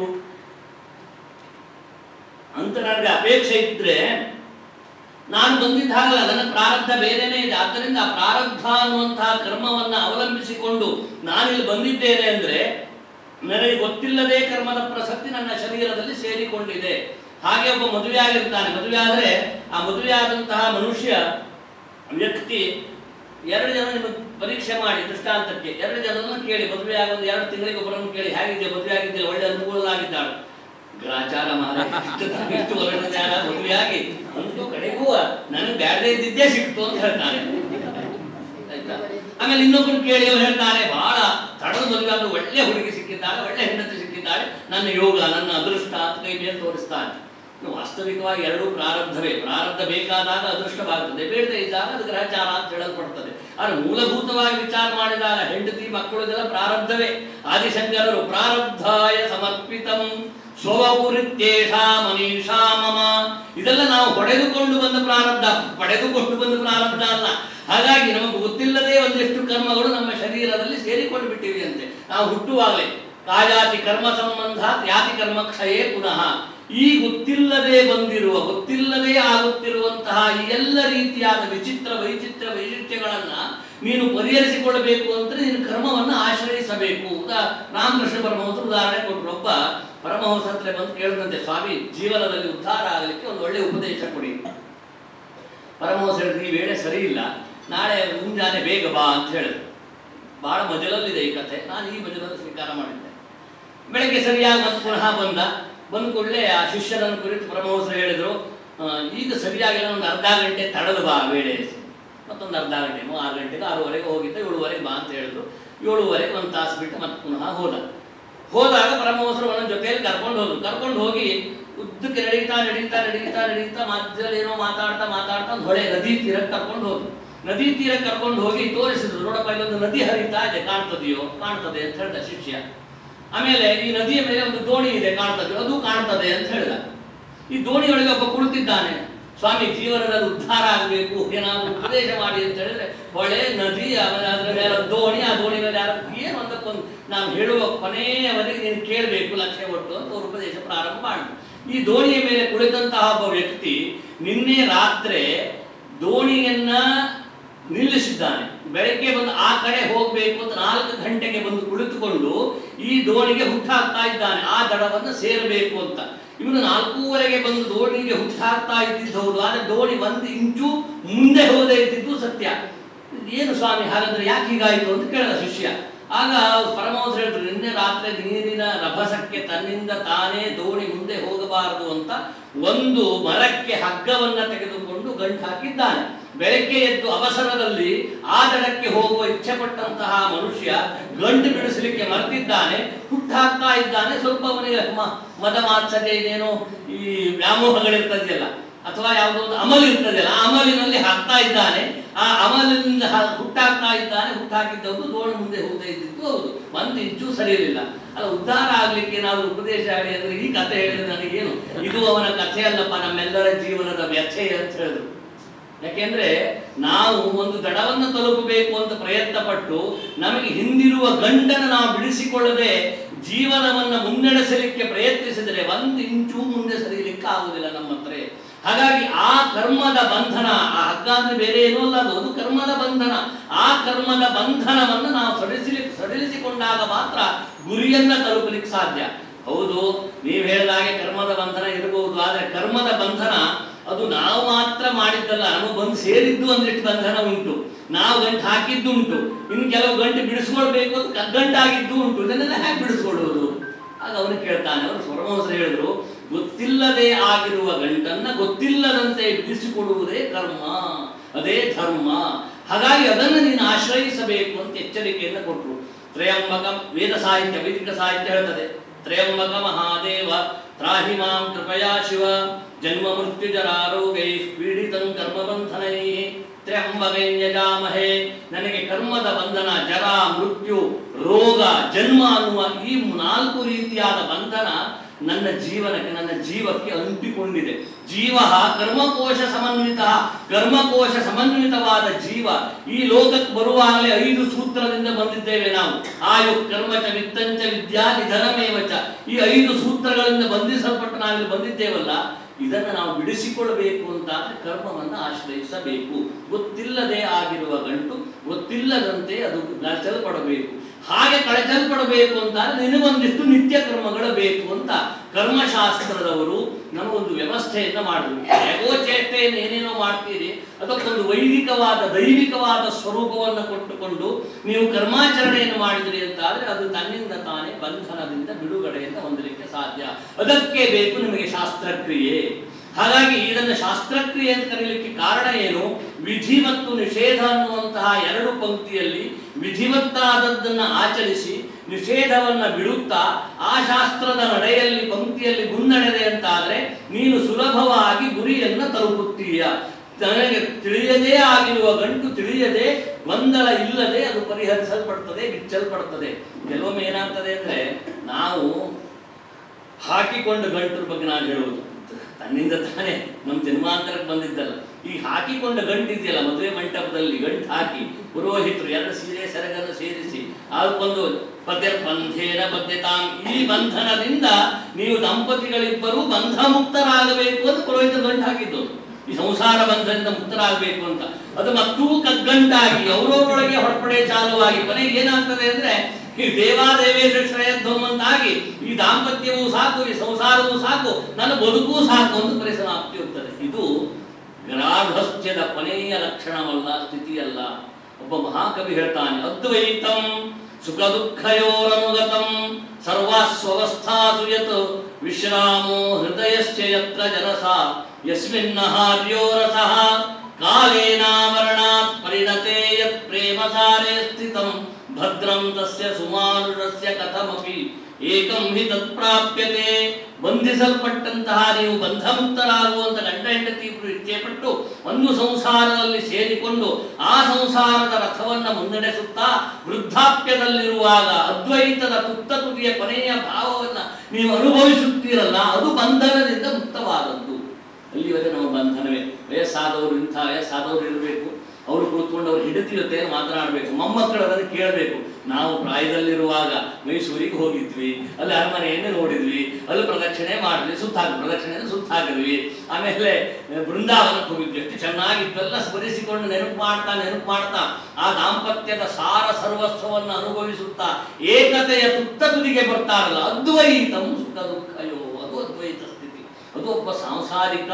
Speaker 1: ಅಂತ ನನಗೆ ಅಪೇಕ್ಷೆ ಇದ್ರೆ ನಾನು ಬಂದಿದ್ದ ಹಾಗಲ್ಲ ನನ್ನ ಪ್ರಾರಬ್ಧ ಬೇರೆನೇ ಇದೆ ಆದ್ದರಿಂದ ಆ ಪ್ರಾರಬ್ಧ ಅನ್ನುವಂತಹ ಕರ್ಮವನ್ನ ಅವಲಂಬಿಸಿಕೊಂಡು ನಾನಿಲ್ಲಿ ಬಂದಿದ್ದೇನೆ ಅಂದ್ರೆ ನನಗೆ ಗೊತ್ತಿಲ್ಲದೆ ಕರ್ಮದ ಪ್ರಸಕ್ತಿ ನನ್ನ ಶರೀರದಲ್ಲಿ ಸೇರಿಕೊಂಡಿದೆ ಹಾಗೆ ಒಬ್ಬ ಮದುವೆ ಆಗಿರ್ತಾನೆ ಮದುವೆ ಆದರೆ ಆ ಮದುವೆ ಆದಂತಹ ಮನುಷ್ಯ ವ್ಯಕ್ತಿ ಎರಡು ಜನ ನಿಮಗೆ ಪರೀಕ್ಷೆ ಮಾಡಿ ದೃಷ್ಟಾಂತಕ್ಕೆ ಎರಡು ಜನರನ್ನು ಕೇಳಿ ಮದುವೆ ಆಗ ಒಂದು ಎರಡು ತಿಂಗಳಿಗೆ ಒಬ್ಬರನ್ನು ಕೇಳಿ ಹೇಗಿದೆ ಮದುವೆ ಆಗಿದ್ದಿಲ್ಲ ಒಳ್ಳೆ ಅನುಕೂಲವಾಗಿದ್ದಾಳು ಗ್ರಾಚಾರ ಮಾರ ಇಷ್ಟು ಇಷ್ಟು ವರ್ಷದ ಜಾಗ ಮದುವೆಯಾಗಿ ಒಂದು ಕಡೆಗೂ ನನಗೆ ಬ್ಯಾಡದೇ ಇದ್ದಿದ್ದೇ ಸಿಕ್ತು ಅಂತ ಹೇಳ್ತಾನೆ ಆಯ್ತಾ ಆಮೇಲೆ ಇನ್ನೊಬ್ಬರು ಕೇಳಿ ಅವ್ರು ಹೇಳ್ತಾರೆ ಬಹಳ ತಡದ ಮದುವೆ ಆದ್ರೂ ಒಳ್ಳೆ ಹುಡುಗಿ ಸಿಕ್ಕಿದ್ದಾಳೆ ಒಳ್ಳೆ ಹೆಂಡತಿ ಸಿಕ್ಕಿದ್ದಾಳೆ ನನ್ನ ಯೋಗ ನನ್ನ ಅದೃಷ್ಟ ಅಂತ ಕೈ ಮೇಲೆ ತೋರಿಸ್ತಾನೆ ಇನ್ನು ವಾಸ್ತವಿಕವಾಗಿ ಎರಡೂ ಪ್ರಾರಬ್ಧವೇ ಪ್ರಾರಬ್ಧ ಬೇಕಾದಾಗ ಅದೃಷ್ಟವಾಗುತ್ತದೆ ಬೇಡದೇ ಇದ್ದಾಗ ಅದು ಗ್ರಹಚಾರ ಅಂತ ಹೇಳಲ್ಪಡ್ತದೆ ಆದರೆ ಮೂಲಭೂತವಾಗಿ ವಿಚಾರ ಮಾಡಿದಾಗ ಹೆಂಡತಿ ಮಕ್ಕಳು ಇದೆಲ್ಲ ಪ್ರಾರಬ್ಧವೇ ಆದಿಶಂಕರರು ಪ್ರಾರಬ್ಧಾಯ ಸಮರ್ಪಿತಂ ಸ್ವಪುರಿತ್ಯೇಷ ಮನೀಷಾ ಮಮ ಇದೆಲ್ಲ ನಾವು ಹೊಡೆದುಕೊಂಡು ಬಂದ ಪ್ರಾರಬ್ಧ ಪಡೆದುಕೊಂಡು ಬಂದ ಪ್ರಾರಬ್ಧ ಅಲ್ಲ ಹಾಗಾಗಿ ನಮಗೆ ಗೊತ್ತಿಲ್ಲದೆ ಒಂದಿಷ್ಟು ಕರ್ಮಗಳು ನಮ್ಮ ಶರೀರದಲ್ಲಿ ಸೇರಿಕೊಂಡು ಬಿಟ್ಟಿವೆ ಅಂತೆ ನಾವು ಹುಟ್ಟುವಾಗಲೇ ಕಾಯಾತಿ ಕರ್ಮ ಸಂಬಂಧ ಯಾತಿ ಕರ್ಮ ಕ್ಷಯೇ ಪುನಃ ಈ ಗೊತ್ತಿಲ್ಲದೆ ಬಂದಿರುವ ಗೊತ್ತಿಲ್ಲದೆ ಆಗುತ್ತಿರುವಂತಹ ಈ ಎಲ್ಲ ರೀತಿಯಾದ ವಿಚಿತ್ರ ವೈಚಿತ್ರ ವೈಶಿಷ್ಟ್ಯಗಳನ್ನ ನೀನು ಪರಿಹರಿಸಿಕೊಳ್ಳಬೇಕು ಅಂದ್ರೆ ನೀನು ಕರ್ಮವನ್ನ ಆಶ್ರಯಿಸಬೇಕು ಉದಾ ರಾಮಕೃಷ್ಣ ಪರಮಹಂಸರು ಉದಾಹರಣೆ ಕೊಟ್ಟರು ಒಬ್ಬ ಪರಮಹಂಸ ಹತ್ರ ಬಂದು ಕೇಳಿದಂತೆ ಸ್ವಾಮಿ ಜೀವನದಲ್ಲಿ ಉದ್ಧಾರ ಆಗಲಿಕ್ಕೆ ಒಂದು ಒಳ್ಳೆ ಉಪದೇಶ ಕೊಡಿ ಪರಮಹಂಸ ಹೇಳಿದ್ರು ಈ ವೇಳೆ ಸರಿ ಇಲ್ಲ ನಾಳೆ ಮುಂಜಾನೆ ಬೇಗ ಬಾ ಅಂತ ಹೇಳಿದ್ರು ಬಹಳ ಮಜಲಲ್ಲಿದೆ ಈ ಕಥೆ ನಾನು ಈ ಮಜಲಲ್ಲಿ ಸ್ವೀಕಾರ ಮಾಡಿದ್ದೆ ಬೆಳಗ್ಗೆ ಸರಿಯಾಗಿ ಮತ್ತೆ ಪುನಃ ಬಂದ ಬಂದ ಕೂಡಲೇ ಆ ಶಿಷ್ಯನನ್ನು ಕುರಿತು ಪರಮಹಂಸರು ಹೇಳಿದ್ರು "ಆ, ಈಗ ಸರಿಯಾಗಿಲ್ಲ ಒಂದು ಅರ್ಧ ಗಂಟೆ ತಡದು ಬಾ ವೇಳೆ ಮತ್ತೊಂದು ಅರ್ಧ ಗಂಟೆ ಆರು ಗಂಟೆಗೆ ಆರೂವರೆಗೆ ಹೋಗಿದ್ದ ಏಳುವರೆಗೆ ಬಾ ಅಂತ ಹೇಳಿದ್ರು ಏಳುವರೆಗೆ ಒಂದು ತಾಸು ಬಿಟ್ಟು ಮತ್ತೆ ಪುನಃ ಹೋದ ಹೋದಾಗ ಪರಮಹಂಸರು ಅವನ ಜೊತೆಯಲ್ಲಿ ಕರ್ಕೊಂಡು ಹೋದ್ರು ಕರ್ಕೊಂಡು ಹೋಗಿ ಉದ್ದಕ್ಕೆ ನಡೀತಾ ನಡೀತಾ ನಡೀತಾ ನಡೀತಾ ಮಧ್ಯದಲ್ಲಿ ಏನೋ ಮಾತಾಡ್ತಾ ಮಾತಾಡ್ತಾ ಒಂದು ಹೊಳೆ ನದಿ ತೀರಕ್ಕೆ ಕರ್ಕೊಂಡು ಹೋದ್ರು ನದಿ ತೀರಕ್ಕೆ ಕರ್ಕೊಂಡು ಹೋಗಿ ತೋರಿಸಿದ್ರು ನೋಡಪ್ಪ ಇಲ್ಲೊಂದು ನದಿ ಹರಿತಾ ಇದೆ ಕಾಣ್ತದೆಯೋ ಕಾಣ್ತದೆ ಅಂತ ಹೇಳ್ದ ಶಿಷ್ಯ ಆಮೇಲೆ ಈ ನದಿಯ ಮೇಲೆ ಒಂದು ದೋಣಿ ಇದೆ ಕಾಣ್ತದೆ ಅದು ಕಾಣ್ತದೆ ಅಂತ ಹೇಳ್ದ ಈ ದೋಣಿಯೊಳಗೆ ಒಬ್ಬ ಕುಳಿತಿದ್ದಾನೆ ಸ್ವಾಮಿ ಜೀವನದಲ್ಲಿ ಉದ್ಧಾರ ಆಗಬೇಕು ಏನಾದ್ರು ಉಪದೇಶ ಮಾಡಿ ಅಂತ ಹೇಳಿದ್ರೆ ಹೊಳೆ ನದಿ ಆಮೇಲೆ ಅದ್ರ ಮೇಲೆ ದೋಣಿ ಆ ದೋಣಿ ಮೇಲೆ ಯಾರು ಏನು ಒಂದಕ್ಕೊಂದು ನಾನು ಹೇಳುವ ಕೊನೆಯವರೆಗೆ ನೀನು ಕೇಳಬೇಕು ಲಕ್ಷ್ಯ ಕೊಟ್ಟು ಅಂತ ಅವ್ರು ಉಪದೇಶ ಪ್ರಾರಂಭ ಮಾಡಿದ್ರು ಈ ದೋಣಿಯ ಮೇಲೆ ಕುಳಿತಂತಹ ಒಬ್ಬ ವ್ಯಕ್ತಿ ನಿನ್ನೆ ರಾತ್ರಿ ದೋಣಿಯನ್ನ ನಿಲ್ಲಿಸಿದ್ದಾನೆ ಬೆಳಗ್ಗೆ ಬಂದು ಆ ಕಡೆ ಹೋಗಬೇಕು ಅಂತ ನಾಲ್ಕು ಗಂಟೆಗೆ ಬಂದು ಕುಳಿತುಕೊಂಡು ಈ ದೋಣಿಗೆ ಹುಟ್ಟಾಕ್ತಾ ಇದ್ದಾನೆ ಆ ದಡವನ್ನು ಸೇರಬೇಕು ಅಂತ ಇವನು ನಾಲ್ಕೂವರೆಗೆ ಬಂದು ದೋಣಿಗೆ ಹುಟ್ಟಾಕ್ತಾ ಇದ್ದಿದ್ದು ಹೌದು ಆದ್ರೆ ದೋಣಿ ಒಂದು ಇಂಚು ಮುಂದೆ ಹೋದೇ ಇದ್ದಿದ್ದು ಸತ್ಯ ಏನು ಸ್ವಾಮಿ ಹಾಗಾದ್ರೆ ಯಾಕೆ ಹೀಗಾಯಿತು ಅಂತ ಕೇಳಿದ ಶಿಷ್ಯ ಆಗ ಪರಮಹಂಸರು ಹೇಳಿದ್ರು ನಿನ್ನೆ ರಾತ್ರಿ ನೀರಿನ ರಭಸಕ್ಕೆ ತನ್ನಿಂದ ತಾನೇ ದೋಣಿ ಮುಂದೆ ಹೋಗಬಾರದು ಅಂತ ಒಂದು ಮರಕ್ಕೆ ಹಗ್ಗವನ್ನ ತೆಗೆದುಕೊಂಡು ಗಂಟು ಹಾಕಿದ್ದಾನೆ ಬೆಳಗ್ಗೆ ಎದ್ದು ಅವಸರದಲ್ಲಿ ಆ ದಡಕ್ಕೆ ಹೋಗುವ ಇಚ್ಛೆ ಪಟ್ಟಂತಹ ಮನುಷ್ಯ ಗಂಟು ಬಿಡಿಸಲಿಕ್ಕೆ ಮರೆತಿದ್ದಾನೆ ಹುಟ್ಟಾಕ್ತಾ ಇದ್ದಾನೆ ಸ್ವಲ್ಪ ಅವನಿಗೆ ಮ- ಮದ ಮಾತ್ಸರ್ಯ ಇದೇನೋ ಈ ವ್ಯಾಮೋಹಗಳಿರ್ತದೆಯಲ್ಲ ಅಥವಾ ಯಾವುದೋ ಒಂದು ಅಮಲ್ ಇರ್ತದೆಯಲ್ಲ ಆ ಅಮಲಿನಲ್ಲಿ ಹಾಕ್ತಾ ಇದ್ದಾನೆ ಆ ಅಮಲಿನಿಂದ ಹ- ಹುಟ್ಟಾಕ್ತಾ ಇದ್ದಾನೆ ಹುಟ್ಟಾಕಿದ್ದವನು ದೋಣಿ ಮುಂದೆ ಹೋಗದೇ ಇದ್ದಿದ್ದು ಹೌದು ಒಂದು ಇಂಚು ಸರಿ ಇರಲಿಲ್ಲ ಅಲ್ಲ ಉದ್ಧಾರ ಆಗ್ಲಿಕ್ಕೆ ನಾವು ಉಪದೇಶ ಹೇಳಿ ಅಂದ್ರೆ ಈ ಕಥೆ ಹೇಳಿದ್ರೆ ನನಗೇನು ಇದು ಅವನ ಕಥೆ ಅಲ್ಲಪ್ಪ ನಮ್ಮೆಲ್ಲರ ಜೀವನದ ವ್ಯಥೆ ಅಂತ ಹೇಳಿದ್ರು ಯಾಕೆಂದ್ರೆ ನಾವು ಒಂದು ದಡವನ್ನು ತಲುಪಬೇಕು ಅಂತ ಪ್ರಯತ್ನ ಪಟ್ಟು ನಮಗೆ ಹಿಂದಿರುವ ಗಂಡನ್ನು ನಾವು ಬಿಡಿಸಿಕೊಳ್ಳದೆ ಜೀವನವನ್ನ ಮುನ್ನಡೆಸಲಿಕ್ಕೆ ಪ್ರಯತ್ನಿಸಿದರೆ ಒಂದು ಇಂಚು ಮುಂದೆ ಸರಿಯಲಿಕ್ಕೆ ಆಗುವುದಿಲ್ಲ ನಮ್ಮ ಹತ್ರ ಹಾಗಾಗಿ ಆ ಕರ್ಮದ ಬಂಧನ ಆ ಹಗ್ಗ ಅಂದ್ರೆ ಬೇರೆ ಏನೂ ಅಲ್ಲ ಅದು ಅದು ಕರ್ಮದ ಬಂಧನ ಆ ಕರ್ಮದ ಬಂಧನವನ್ನು ನಾವು ಸಡಿಸಲಿ ಸಡಿಲಿಸಿಕೊಂಡಾಗ ಮಾತ್ರ ಗುರಿಯನ್ನ ತಲುಪಲಿಕ್ಕೆ ಸಾಧ್ಯ ಹೌದು ನೀವು ಹೇಳಿದ ಹಾಗೆ ಕರ್ಮದ ಬಂಧನ ಇರಬಹುದು ಆದರೆ ಕರ್ಮದ ಬಂಧನ ಅದು ನಾವು ಮಾತ್ರ ಮಾಡಿದ್ದಲ್ಲ ನಮಗೆ ಬಂದು ಸೇರಿದ್ದು ಒಂದಿಷ್ಟು ಬಂಧನ ಉಂಟು ನಾವು ಗಂಟು ಹಾಕಿದ್ದು ಉಂಟು ಇನ್ನು ಕೆಲವು ಗಂಟು ಬಿಡಿಸ್ಕೊಳ್ಬೇಕು ಅಂತ ಕಗ್ಗಂಟಾಗಿದ್ದು ಉಂಟು ಇದನ್ನೆಲ್ಲ ಹೇಗೆ ಬಿಡಿಸ್ಕೊಳ್ಳುವುದು ಆಗ ಅವನು ಕೇಳ್ತಾನೆ ಅವರು ಸ್ವರಮಹಂಸರು ಹೇಳಿದ್ರು ಗೊತ್ತಿಲ್ಲದೆ ಆಗಿರುವ ಗಂಟನ್ನ ಗೊತ್ತಿಲ್ಲದಂತೆ ಬಿಡಿಸಿಕೊಡುವುದೇ ಕರ್ಮ ಅದೇ ಧರ್ಮ ಹಾಗಾಗಿ ಅದನ್ನು ನೀನು ಆಶ್ರಯಿಸಬೇಕು ಅಂತ ಎಚ್ಚರಿಕೆಯನ್ನು ಕೊಟ್ಟರು ತ್ರಯಂಬಕ ವೇದ ಸಾಹಿತ್ಯ ವೈದಿಕ ಸಾಹಿತ್ಯ ಹೇಳ್ತದೆ ತ್ರಯಂಬಕ ಮಹಾದೇವ ತ್ರಾಹಿ ಮಾಂ ಕೃಪಯಾ ಶಿವ ಜನ್ಮ ಮೃತ್ಯು ಜರಾರೋಗೈ ಪೀಡಿತಂ ಕರ್ಮಬಂಧನೈ ತ್ರ್ಯಂಬಕೈ ಯಜಾಮಹೇ ನನಗೆ ಕರ್ಮದ ಬಂಧನ ಜರ ಮೃತ್ಯು ರೋಗ ಜನ್ಮ ಅನ್ನುವ ಈ ನಾಲ್ಕು ರೀತಿಯಾದ ಬಂಧನ ನನ್ನ ಜೀವನಕ್ಕೆ ನನ್ನ ಜೀವಕ್ಕೆ ಅಂಟಿಕೊಂಡಿದೆ ಜೀವ ಕರ್ಮಕೋಶ ಸಮನ್ವಿತ ಕರ್ಮಕೋಶ ಸಮನ್ವಿತವಾದ ಜೀವ ಈ ಲೋಕಕ್ಕೆ ಬರುವಾಗಲೇ ಐದು ಸೂತ್ರದಿಂದ ಬಂದಿದ್ದೇವೆ ನಾವು ಆಯು ಕರ್ಮಚ ವಿತ್ತಂಚ ವಿದ್ಯಾ ನಿಧನಮೇವಚ ಈ ಐದು ಸೂತ್ರಗಳಿಂದ ಬಂಧಿಸಲ್ಪಟ್ಟು ನಾವಿಲ್ಲಿ ಬಂದಿದ್ದೇವಲ್ಲ ಇದನ್ನು ನಾವು ಬಿಡಿಸಿಕೊಳ್ಳಬೇಕು ಅಂತ ಕರ್ಮವನ್ನು ಆಶ್ರಯಿಸಬೇಕು ಗೊತ್ತಿಲ್ಲದೆ ಆಗಿರುವ ಗಂಟು ಗೊತ್ತಿಲ್ಲದಂತೆ ಅದು ಕಳಚಲ್ಪಡಬೇಕು ಹಾಗೆ ಕಳಚಲ್ಪಡಬೇಕು ಅಂತ ನಿನಗೊಂದಿಷ್ಟು ನಿತ್ಯ ಕರ್ಮಗಳು ಬೇಕು ಅಂತ ಕರ್ಮಶಾಸ್ತ್ರದವರು ನಮಗೊಂದು ವ್ಯವಸ್ಥೆಯನ್ನು ಮಾಡಿದ್ರು ಹೇಗೋ ಚೇಷ್ಟೆಯನ್ನು ಏನೇನೋ ಮಾಡ್ತೀರಿ ಅದಕ್ಕೊಂದು ವೈದಿಕವಾದ ದೈವಿಕವಾದ ಸ್ವರೂಪವನ್ನು ಕೊಟ್ಟುಕೊಂಡು ನೀವು ಕರ್ಮಾಚರಣೆಯನ್ನು ಮಾಡಿದ್ರಿ ಅಂತ ಆದ್ರೆ ಅದು ತನ್ನಿಂದ ತಾನೇ ಬಂಧನದಿಂದ ಬಿಡುಗಡೆಯನ್ನು ಹೊಂದಲಿಕ್ಕೆ ಸಾಧ್ಯ ಅದಕ್ಕೆ ಬೇಕು ನಿಮಗೆ ಶಾಸ್ತ್ರಕ್ರಿಯೆ ಹಾಗಾಗಿ ಇದನ್ನು ಶಾಸ್ತ್ರಕ್ರಿಯೆ ಅಂತ ಕರೀಲಿಕ್ಕೆ ಕಾರಣ ಏನು ವಿಧಿ ಮತ್ತು ನಿಷೇಧ ಅನ್ನುವಂತಹ ಎರಡು ಪಂಕ್ತಿಯಲ್ಲಿ ವಿಧಿವತ್ತಾದದ್ದನ್ನ ಆಚರಿಸಿ ನಿಷೇಧವನ್ನ ಬಿಡುತ್ತಾ ಆ ಶಾಸ್ತ್ರದ ನಡೆಯಲ್ಲಿ ಪಂಕ್ತಿಯಲ್ಲಿ ಮುನ್ನಡೆದೆ ಅಂತಾದ್ರೆ ನೀನು ಸುಲಭವಾಗಿ ಗುರಿಯನ್ನ ತಲುಪುತ್ತೀಯ ನನಗೆ ತಿಳಿಯದೇ ಆಗಿರುವ ಗಂಟು ತಿಳಿಯದೆ ಗೊಂದಲ ಇಲ್ಲದೆ ಅದು ಪರಿಹರಿಸಲ್ಪಡ್ತದೆ ಬಿಚ್ಚಲ್ಪಡ್ತದೆ ಕೆಲವೊಮ್ಮೆ ಏನಾಗ್ತದೆ ಅಂದ್ರೆ ನಾವು ಹಾಕಿಕೊಂಡ ಗಂಟರ ಬಗ್ಗೆ ನಾನು ಹೇಳುವುದು ತನ್ನಿಂದ ತಾನೇ ನಮ್ಮ ಜನ್ಮಾಂತರಕ್ಕೆ ಬಂದಿದ್ದಲ್ಲ ಈ ಹಾಕಿಕೊಂಡ ಗಂಟು ಇದೆಯಲ್ಲ ಮದುವೆ ಮಂಟಪದಲ್ಲಿ ಗಂಟು ಹಾಕಿ ಪುರೋಹಿತರು ಎರಡು ಸೀರೆ ಸೆರಗನ್ನು ಸೇರಿಸಿ ಅದಕ್ಕೊಂದು ಪದ್ಯ ಬಂಧೇನ ಬದ್ಧತಾಂ ಈ ಬಂಧನದಿಂದ ನೀವು ದಂಪತಿಗಳಿಬ್ಬರು ಬಂಧ ಮುಕ್ತರಾಗಬೇಕು ಅಂತ ಪುರೋಹಿತರು ಗಂಟು ಹಾಕಿದ್ದು ಈ ಸಂಸಾರ ಬಂಧನದಿಂದ ಮುಕ್ತರಾಗಬೇಕು ಅಂತ ಅದು ಮತ್ತೂ ಕಗ್ಗಂಟಾಗಿ ಅವರವರೊಳಗೆ ಹೊರಪಡೆ ಚಾಲುವಾಗಿ ಕೊನೆಗೆ ಏನಾಗ್ತದೆ ಅಂದ್ರೆ ಈ ದೇವಾದೇವೇಶ ಶ್ರೇಯಧ್ವಂ ಅಂತಾಗಿ ಈ ದಾಂಪತ್ಯವೂ ಸಾಕು ಈ ಸಂಸಾರವೂ ಸಾಕು ನನ್ನ ಬದುಕೂ ಸಾಕು ಅಂತ ಪರಿಸಮಾಪ್ತಿ ಹೋಗ್ತದೆ ಇದು ಗ್ರಾಧಸ್ಥ್ಯದ ಕೊನೆಯ ಲಕ್ಷಣವಲ್ಲ ಸ್ಥಿತಿಯಲ್ಲ ಒಬ್ಬ ಮಹಾಕವಿ ಹೇಳ್ತಾನೆ ಅದ್ವೈತಂ ಸುಖ ದುಃಖಯೋರನುಗತಂ ಸರ್ವಾಸ್ವವಸ್ಥಾಸು ಯತ್ ವಿಶ್ರಾಮೋ ಹೃದಯಶ್ಚ ಯತ್ರ ಜನಸ ಯಸ್ಮಿನ್ನ ಹಾರ್ಯೋ ರಸಃ ಕಾಲೇನಾವರಣಾತ್ ಪರಿಣತೆ ಯತ್ ಪ್ರೇಮಸಾರೆ ಸ್ಥಿತಂ ಭದ್ರಂ ತಸ್ಯ ಸುಮಾನುರಸ್ಯ ಕಥಮಪಿ ಏಕಂ ಹಿ ತತ್ಪ್ರಾಪ್ಯತೆ ಬಂಧಿಸಲ್ಪಟ್ಟಂತಹ ನೀವು ಬಂಧಮುಕ್ತರಾಗುವಂತ ಗಂಡ ಹೆಂಡತಿ ಇಬ್ರು ಇಚ್ಛೆಪಟ್ಟು ಒಂದು ಸಂಸಾರದಲ್ಲಿ ಸೇರಿಕೊಂಡು ಆ ಸಂಸಾರದ ರಥವನ್ನು ಮುನ್ನಡೆಸುತ್ತಾ ವೃದ್ಧಾಪ್ಯದಲ್ಲಿರುವಾಗ ಅದ್ವೈತದ ತುತ್ತ ತುದಿಯ ಕೊನೆಯ ಭಾವವನ್ನು ನೀವು ಅನುಭವಿಸುತ್ತೀರಲ್ಲ ಅದು ಬಂಧನದಿಂದ ಮುಕ್ತವಾದದ್ದು ಅಲ್ಲಿವರೆಗೆ ನಮ್ಮ ಬಂಧನವೇ ವಯಸ್ಸಾದವರು ಇಂಥ ವಯಸ್ಸಾದವರು ಇರಬೇಕು ಅವರು ಕುಳಿತುಕೊಂಡು ಅವ್ರು ಹೆಂಡತಿ ಜೊತೆ ಮಾತನಾಡಬೇಕು ಮೊಮ್ಮಕ್ಕಳು ಅದನ್ನು ಕೇಳಬೇಕು ನಾವು ಪ್ರಾಯದಲ್ಲಿರುವಾಗ ಮೈಸೂರಿಗೆ ಹೋಗಿದ್ವಿ ಅಲ್ಲಿ ಅರಮನೆಯನ್ನು ನೋಡಿದ್ವಿ ಅಲ್ಲಿ ಪ್ರದಕ್ಷಿಣೆ ಮಾಡಿದ್ವಿ ಸುತ್ತಾಕ ಪ್ರದಕ್ಷಿಣೆಯನ್ನು ಸುತ್ತಾಕಿದ್ವಿ ಆಮೇಲೆ ಬೃಂದಾವನಕ್ಕೆ ಹೋಗಿದ್ವಿ ಎಷ್ಟು ಚೆನ್ನಾಗಿದ್ದೆಲ್ಲ ಸ್ಮರಿಸಿಕೊಂಡು ನೆನಪು ಮಾಡ್ತಾ ನೆನಪು ಮಾಡ್ತಾ ಆ ದಾಂಪತ್ಯದ ಸಾರ ಸರ್ವಸ್ವವನ್ನು ಅನುಭವಿಸುತ್ತಾ ಏಕತೆಯ ತುತ್ತ ತುದಿಗೆ ಬರ್ತಾರಲ್ಲ ಅದ್ವೈತಂ ಸುಖ ದುಃಖಯೋ ಅದು ಅದ್ವೈತ ಸ್ಥಿತಿ ಅದು ಒಬ್ಬ ಸಾಂಸಾರಿಕ